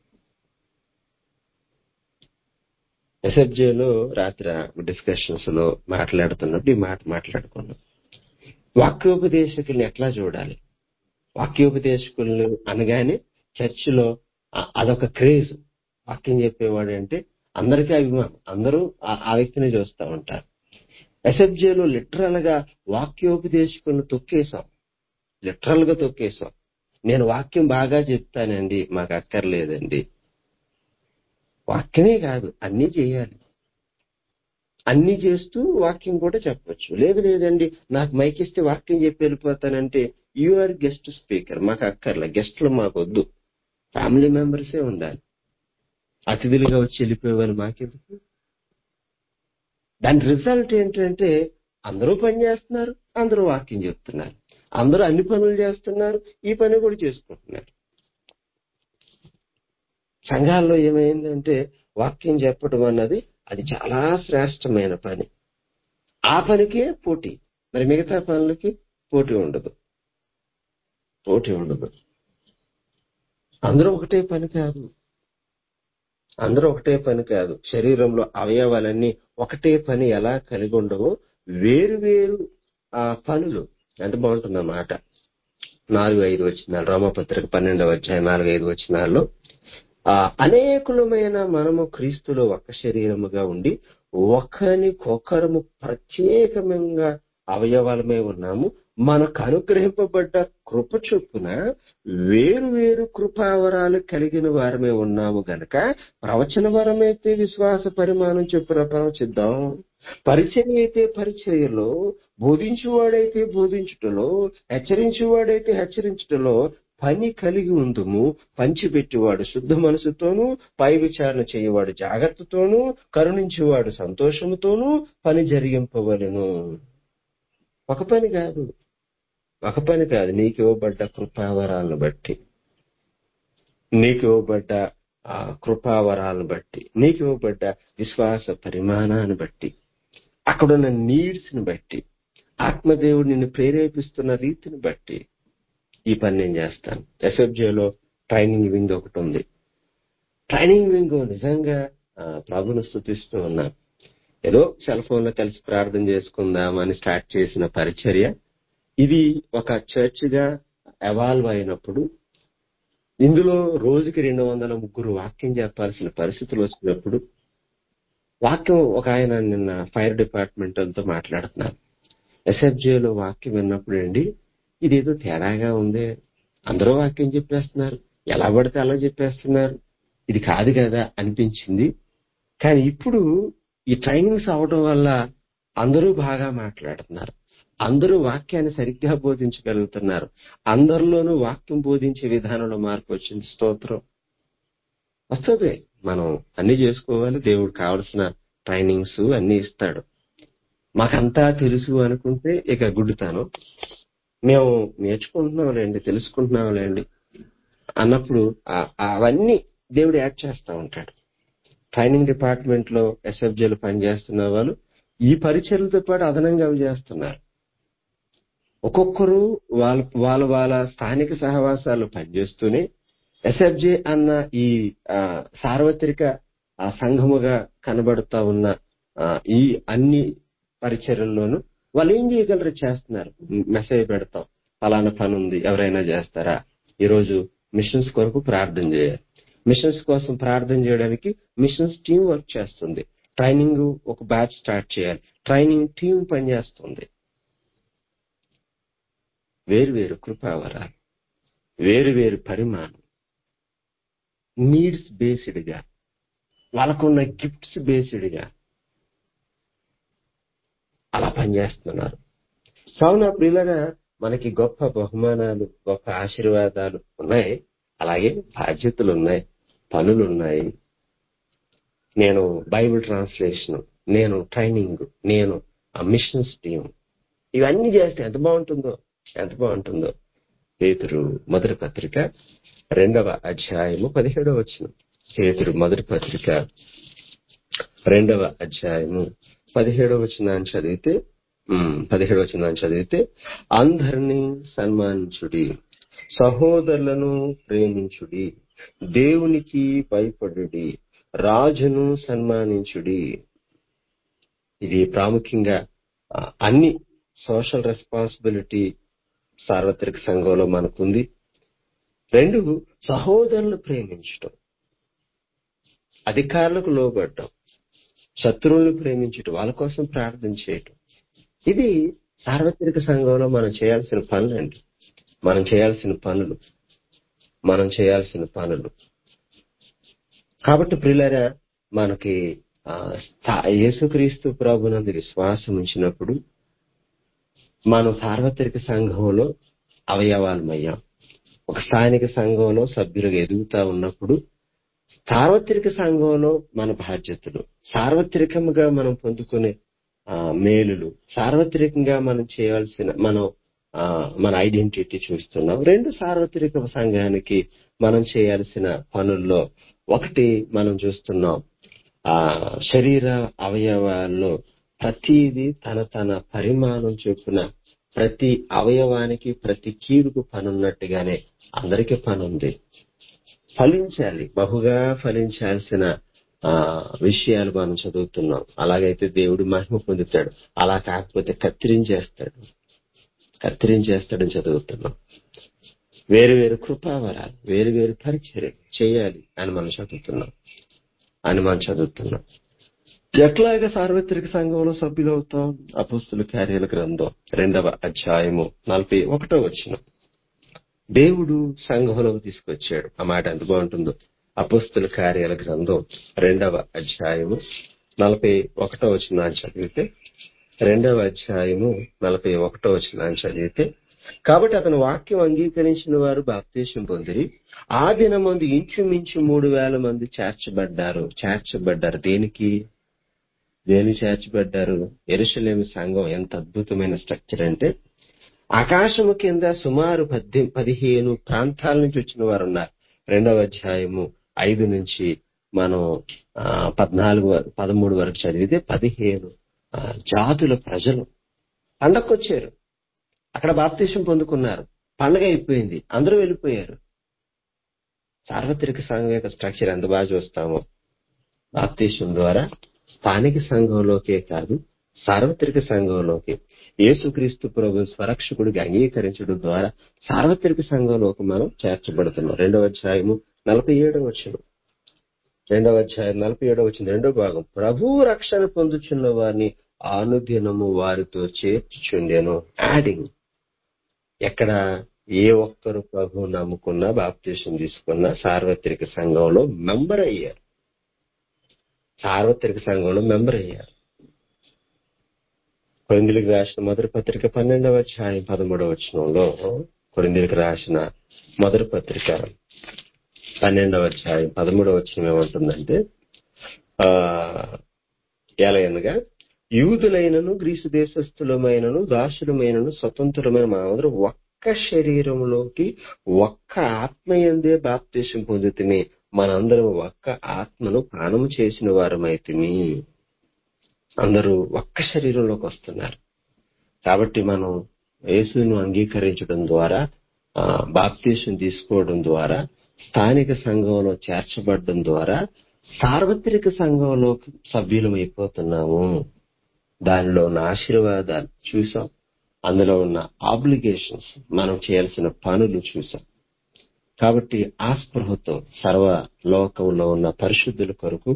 ఎస్ఎఫ్జేలో రాత్రి డిస్కషన్స్ లో మాట్లాడుతున్నప్పుడు ఈ మాట మాట్లాడుకున్నాం వాక్యోపదేశకుల్ని ఎట్లా చూడాలి వాక్యోపదేశకులను అనగానే చర్చిలో ఆ- అదొక క్రేజ్ వాక్యం చెప్పేవాడు అంటే అందరికీ అభిమానం అందరూ ఆ ఆ వ్యక్తిని చూస్తూ ఉంటారు ఎస్ఎఫ్జేలో లిటరల్ గా వాక్యోపదేశకులను తొక్కేశాం లిటరల్ గా తొక్కేశాం నేను వాక్యం బాగా చెప్తానండి మాకు అక్కర్లేదండి వాక్యమే కాదు అన్నీ చేయాలి అన్ని చేస్తూ వాక్యం కూడా చెప్పొచ్చు లేదు లేదండి నాకు మైక్ ఇస్తే వాక్యం చెప్పి వెళ్ళిపోతానంటే యు ఆర్ గెస్ట్ స్పీకర్ మాకు అక్కర్లే గెస్ట్లు మాకు వద్దు ఫ్యామిలీ మెంబర్సే ఉండాలి అతిథులుగా వచ్చి వెళ్ళిపోయేవాళ్ళు మాకెందుకు దాని రిజల్ట్ ఏంటంటే అందరూ పని చేస్తున్నారు అందరూ వాక్యం చెప్తున్నారు అందరూ అన్ని పనులు చేస్తున్నారు ఈ పని కూడా చేసుకుంటున్నారు సంఘాల్లో ఏమైందంటే వాక్యం చెప్పడం అన్నది అది చాలా శ్రేష్టమైన పని ఆ పనికే పోటీ మరి మిగతా పనులకి పోటీ ఉండదు పోటీ ఉండదు అందరూ ఒకటే పని కాదు అందరూ ఒకటే పని కాదు శరీరంలో అవయవాలన్నీ ఒకటే పని ఎలా కలిగి ఉండవో వేరు వేరు ఆ పనులు ఎంత బాగుంటుంది మాట నాలుగు ఐదు వచ్చినాలు రోమపత్రిక పన్నెండవ అధ్యాయం నాలుగు ఐదు వచ్చినాల్లో ఆ అనేకులమైన మనము క్రీస్తులో ఒక్క శరీరముగా ఉండి ఒకరికొకరము ప్రత్యేకమంగా అవయవాలమే ఉన్నాము మనకు అనుగ్రహింపబడ్డ కృప చొప్పున వేరు వేరు కృపావరాలు కలిగిన వారమే ఉన్నాము గనక ప్రవచన వరమైతే విశ్వాస పరిమాణం చొప్పున ప్రవచిద్దాం పరిచర్య అయితే పరిచర్యలో బోధించువాడైతే బోధించుటలో హెచ్చరించువాడైతే హెచ్చరించుటలో పని కలిగి ఉందుము పంచిపెట్టేవాడు శుద్ధ మనసుతోనూ పై విచారణ చేయవాడు జాగ్రత్తతోనూ కరుణించేవాడు సంతోషముతోనూ పని జరిగింపవలను ఒక పని కాదు ఒక పని కాదు నీకు ఇవ్వబడ్డ కృపావరాలను బట్టి నీకు ఇవ్వబడ్డ ఆ కృపావరాలను బట్టి నీకు ఇవ్వబడ్డ విశ్వాస పరిమాణాన్ని బట్టి అక్కడున్న నీడ్స్ ని బట్టి ఆత్మదేవుడు నిన్ను ప్రేరేపిస్తున్న రీతిని బట్టి ఈ పని నేను చేస్తాను ఎస్ఎఫ్జేలో ట్రైనింగ్ వింగ్ ఒకటి ఉంది ట్రైనింగ్ వింగ్ నిజంగా ఆ, ప్రభును స్థుతిస్తూ ఉన్నాను ఏదో సెల్ ఫోన్ లో కలిసి ప్రార్థన చేసుకుందామని స్టార్ట్ చేసిన పరిచర్య ఇది ఒక చర్చ్ గా ఎవాల్వ్ అయినప్పుడు ఇందులో రోజుకి రెండు వందల ముగ్గురు వాక్యం చెప్పాల్సిన పరిస్థితులు వచ్చినప్పుడు వాక్యం ఒక ఆయన నిన్న ఫైర్ డిపార్ట్మెంట్ తో మాట్లాడుతున్నారు ఎస్ఎఫ్జేలో వాక్యం విన్నప్పుడు అండి ఇదేదో తేడాగా ఉంది అందరూ వాక్యం చెప్పేస్తున్నారు ఎలా పడితే అలా చెప్పేస్తున్నారు ఇది కాదు కదా అనిపించింది కానీ ఇప్పుడు ఈ ట్రైనింగ్స్ అవడం వల్ల అందరూ బాగా మాట్లాడుతున్నారు అందరూ వాక్యాన్ని సరిగ్గా బోధించగలుగుతున్నారు అందరిలోనూ వాక్యం బోధించే విధానంలో మార్పు వచ్చింది స్తోత్రం వస్తుంది మనం అన్ని చేసుకోవాలి దేవుడు కావలసిన ట్రైనింగ్స్ అన్ని ఇస్తాడు మాకంతా తెలుసు అనుకుంటే ఇక గుడ్డుతాను మేము నేర్చుకుంటున్నాంలేండి తెలుసుకుంటున్నాంలేండి అన్నప్పుడు ఆ- అవన్నీ దేవుడు యాడ్ చేస్తా ఉంటాడు ట్రైనింగ్ డిపార్ట్మెంట్ లో ఎస్ఎఫ్జేలు పనిచేస్తున్న వాళ్ళు ఈ పరిచయలతో పాటు అదనంగా అవి చేస్తున్నారు ఒక్కొక్కరు వాళ్ళ వాళ్ళ వాళ్ళ స్థానిక సహవాసాలు పనిచేస్తూనే ఎస్ఎఫ్జే అన్న ఈ ఆ, సార్వత్రిక ఆ, సంఘముగా కనబడుతా ఉన్న ఆ, ఈ అన్ని పరిచర్యల్లోనూ వాళ్ళు ఏం చేయగలరు చేస్తున్నారు మెసేజ్ పెడతాం ఫలానా పని ఉంది ఎవరైనా చేస్తారా ఈరోజు మిషన్స్ కొరకు ప్రార్థన చేయాలి మిషన్స్ కోసం ప్రార్థన చేయడానికి మిషన్స్ టీం వర్క్ చేస్తుంది ట్రైనింగ్ ఒక బ్యాచ్ స్టార్ట్ చేయాలి ట్రైనింగ్ టీం పనిచేస్తుంది వేరు వేరు కృపావరాలు వేరు వేరు పరిమాణం నీడ్స్ బేస్డ్ గా వాళ్ళకున్న గిఫ్ట్స్ బేస్డ్ గా అలా పనిచేస్తున్నారు కావున ప్రియులగా మనకి గొప్ప బహుమానాలు గొప్ప ఆశీర్వాదాలు ఉన్నాయి అలాగే బాధ్యతలు ఉన్నాయి పనులు ఉన్నాయి నేను బైబిల్ ట్రాన్స్లేషన్ నేను ట్రైనింగ్ నేను మిషన్స్ టీం ఇవన్నీ చేస్తే ఎంత బాగుంటుందో ఎంత బాగుంటుందో పేతురు మొదటి పత్రిక రెండవ అధ్యాయము పదిహేడవ వచ్చిన పేతురు మొదటి పత్రిక రెండవ అధ్యాయము పదిహేడవ వచనాన్ని చదివితే ఉమ్, పదిహేడవ వచనాన్ని చదివితే అందరినీ సన్మానించుడి సహోదరులను ప్రేమించుడి దేవునికి భయపడుడి రాజును సన్మానించుడి ఇది ప్రాముఖ్యంగా ఆ, అన్ని సోషల్ రెస్పాన్సిబిలిటీ సార్వత్రిక సంఘంలో మనకుంది రెండు సహోదరులు ప్రేమించటం అధికారులకు లోబడటం శత్రువులను ప్రేమించటం వాళ్ళ కోసం ప్రార్థన చేయటం ఇది సార్వత్రిక సంఘంలో మనం చేయాల్సిన పనులండి మనం చేయాల్సిన పనులు మనం చేయాల్సిన పనులు కాబట్టి ప్రియులరా మనకి ఆ, స్థా- యేసుక్రీస్తు ప్రభునందు విశ్వాసం ఉంచినప్పుడు మనం సార్వత్రిక సంఘంలో అవయవాలమయ్యాం ఒక స్థానిక సంఘంలో సభ్యులుగా ఎదుగుతా ఉన్నప్పుడు సార్వత్రిక సంఘంలో మన బాధ్యతలు సార్వత్రికంగా మనం పొందుకునే ఆ, మేలులు సార్వత్రికంగా మనం చేయాల్సిన మనం ఆ, మన ఐడెంటిటీ చూస్తున్నాం రెండు సార్వత్రిక సంఘానికి మనం చేయాల్సిన పనుల్లో ఒకటి మనం చూస్తున్నాం ఆ శరీర అవయవాల్లో ప్రతిది తన తన పరిమాణం చొప్పున ప్రతి అవయవానికి ప్రతి కీడుకు పనున్నట్టుగానే అందరికీ పనుంది ఫలించాలి బహుగా ఫలించాల్సిన ఆ విషయాలు మనం చదువుతున్నాం అలాగైతే దేవుడు మహిమ పొందుతాడు అలా కాకపోతే కత్తిరించేస్తాడు కత్తిరించేస్తాడని చదువుతున్నాం వేరు వేరు కృపావరాలు వేరు వేరు పరిచర్యలు చేయాలి అని మనం చదువుతున్నాం అని మనం చదువుతున్నాం ఎట్లాగా సార్వత్రిక సంఘంలో సభ్యులవుతాం అపుస్తుల కార్యాల గ్రంథం రెండవ అధ్యాయము నలభై ఒకటో వచ్చిన దేవుడు సంఘంలోకి తీసుకొచ్చాడు ఆ మాట ఎంత బాగుంటుందో అపుస్తుల కార్యాల గ్రంథం రెండవ అధ్యాయము నలభై ఒకటో వచ్చిన చదివితే రెండవ అధ్యాయము నలభై ఒకటో వచ్చిన చదివితే కాబట్టి అతను వాక్యం అంగీకరించిన వారు బాప్తీసం పొందిరి ఆ దినమందు ఇంచుమించు మూడు వేల మంది చేర్చబడ్డారు చేర్చబడ్డారు దేనికి దేని చేర్చబడ్డారు ఎరుసలేమి సంఘం ఎంత అద్భుతమైన స్ట్రక్చర్ అంటే ఆకాశము కింద సుమారు పద్దె పదిహేను ప్రాంతాల నుంచి వచ్చిన వారు ఉన్నారు రెండవ అధ్యాయము ఐదు నుంచి మనం ఆ, పద్నాలుగు వ- పదమూడు వరకు చదివితే పదిహేను ఆ, జాతుల ప్రజలు పండక్కొచ్చారు అక్కడ బాప్తీసం పొందుకున్నారు పండగ అయిపోయింది అందరూ వెళ్ళిపోయారు సార్వత్రిక సంఘం యొక్క స్ట్రక్చర్ ఎంత బాగా చూస్తామో బాప్తీసం ద్వారా స్థానిక సంఘంలోకే కాదు సార్వత్రిక సంఘంలోకి యేసుక్రీస్తు ప్రభు స్వరక్షకుడిగా అంగీకరించడం ద్వారా సార్వత్రిక సంఘంలోకి మనం చేర్చబడుతున్నాం రెండవ అధ్యాయము నలభై ఏడవ వచ్చిన రెండవ అధ్యాయం నలభై ఏడవ వచ్చిన రెండో భాగం ప్రభు రక్షణ పొందుచున్న వారిని అనుదినము వారితో చేర్చుచుండెను యాడింగ్ ఎక్కడ ఏ ఒక్కరు ప్రభు నమ్ముకున్నా బాప్తీసం తీసుకున్నా సార్వత్రిక సంఘంలో మెంబర్ అయ్యారు సార్వత్రిక సంఘంలో మెంబర్ అయ్యారు కొరిందులకు రాసిన మొదటి పత్రిక పన్నెండవ అధ్యాయం పదమూడవ వచనంలో కొరిందులకు రాసిన మొదటి పత్రిక పన్నెండవ అధ్యాయం పదమూడవ వచనం ఏమంటుందంటే ఆ ఎలయనగా యూదులైనను గ్రీసు దేశస్థులమైనను దాసులమైనను స్వతంత్రులమైన మనమందరం ఒక్క శరీరంలోకి ఒక్క ఆత్మయందే బాప్తీసం పొందుతుని మనందరం ఒక్క ఆత్మను ప్రాణము చేసిన వారమైతిమి అందరూ ఒక్క శరీరంలోకి వస్తున్నారు కాబట్టి మనం యేసును అంగీకరించడం ద్వారా ఆ, బాప్తీసం తీసుకోవడం ద్వారా స్థానిక సంఘంలో చేర్చబడడం ద్వారా సార్వత్రిక సంఘంలో సభ్యులం అయిపోతున్నాము దానిలో ఉన్న ఆశీర్వాదాలు చూసాం అందులో ఉన్న ఆబ్లిగేషన్స్ మనం చేయాల్సిన పనులు చూసాం కాబట్టి ఆ స్పృహతో సర్వ లోకంలో ఉన్న పరిశుద్ధుల కొరకు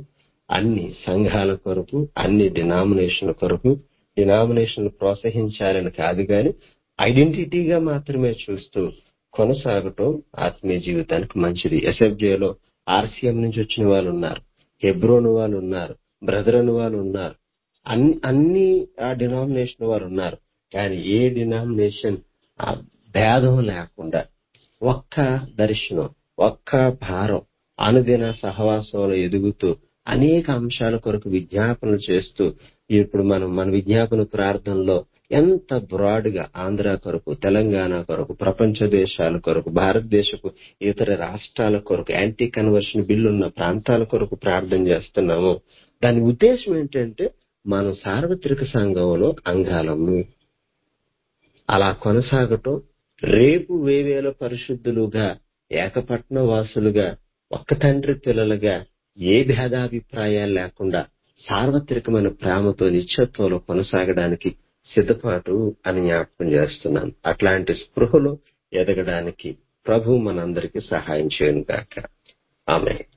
అన్ని సంఘాల కొరకు అన్ని డినామినేషన్ కొరకు డినామినేషన్ ప్రోత్సహించాలని కాదు గాని ఐడెంటిటీగా మాత్రమే చూస్తూ కొనసాగటం ఆత్మీయ జీవితానికి మంచిది ఎస్ఎఫ్జేలో ఆర్సీఎం నుంచి వచ్చిన వాళ్ళు ఉన్నారు హెబ్రోన్ వాళ్ళు ఉన్నారు బ్రదర్ అని వాళ్ళు ఉన్నారు అన్ని అన్ని ఆ డినామినేషన్ వారు ఉన్నారు కానీ ఏ డినామినేషన్ ఆ భేదం లేకుండా ఒక్క దర్శనం ఒక్క భారం అనుదిన సహవాసంలో ఎదుగుతూ అనేక అంశాల కొరకు విజ్ఞాపనలు చేస్తూ ఇప్పుడు మనం మన విజ్ఞాపన ప్రార్థనలో ఎంత బ్రాడ్ గా ఆంధ్ర కొరకు తెలంగాణ కొరకు ప్రపంచ దేశాల కొరకు భారతదేశపు ఇతర రాష్ట్రాల కొరకు యాంటీ కన్వర్షన్ బిల్లు ఉన్న ప్రాంతాల కొరకు ప్రార్థన చేస్తున్నాము దాని ఉద్దేశం ఏంటంటే మనం సార్వత్రిక సంఘంలో అంగాలము అలా కొనసాగటం రేపు వేవేల పరిశుద్ధులుగా ఏకపట్న వాసులుగా ఒక్క తండ్రి పిల్లలుగా ఏ భేదాభిప్రాయాలు లేకుండా సార్వత్రికమైన ప్రేమతో నిత్యత్వంలో కొనసాగడానికి సిద్ధపాటు అని జ్ఞాపకం చేస్తున్నాను అట్లాంటి స్పృహలో ఎదగడానికి ప్రభు మనందరికీ సహాయం చేయను గాక ఆమె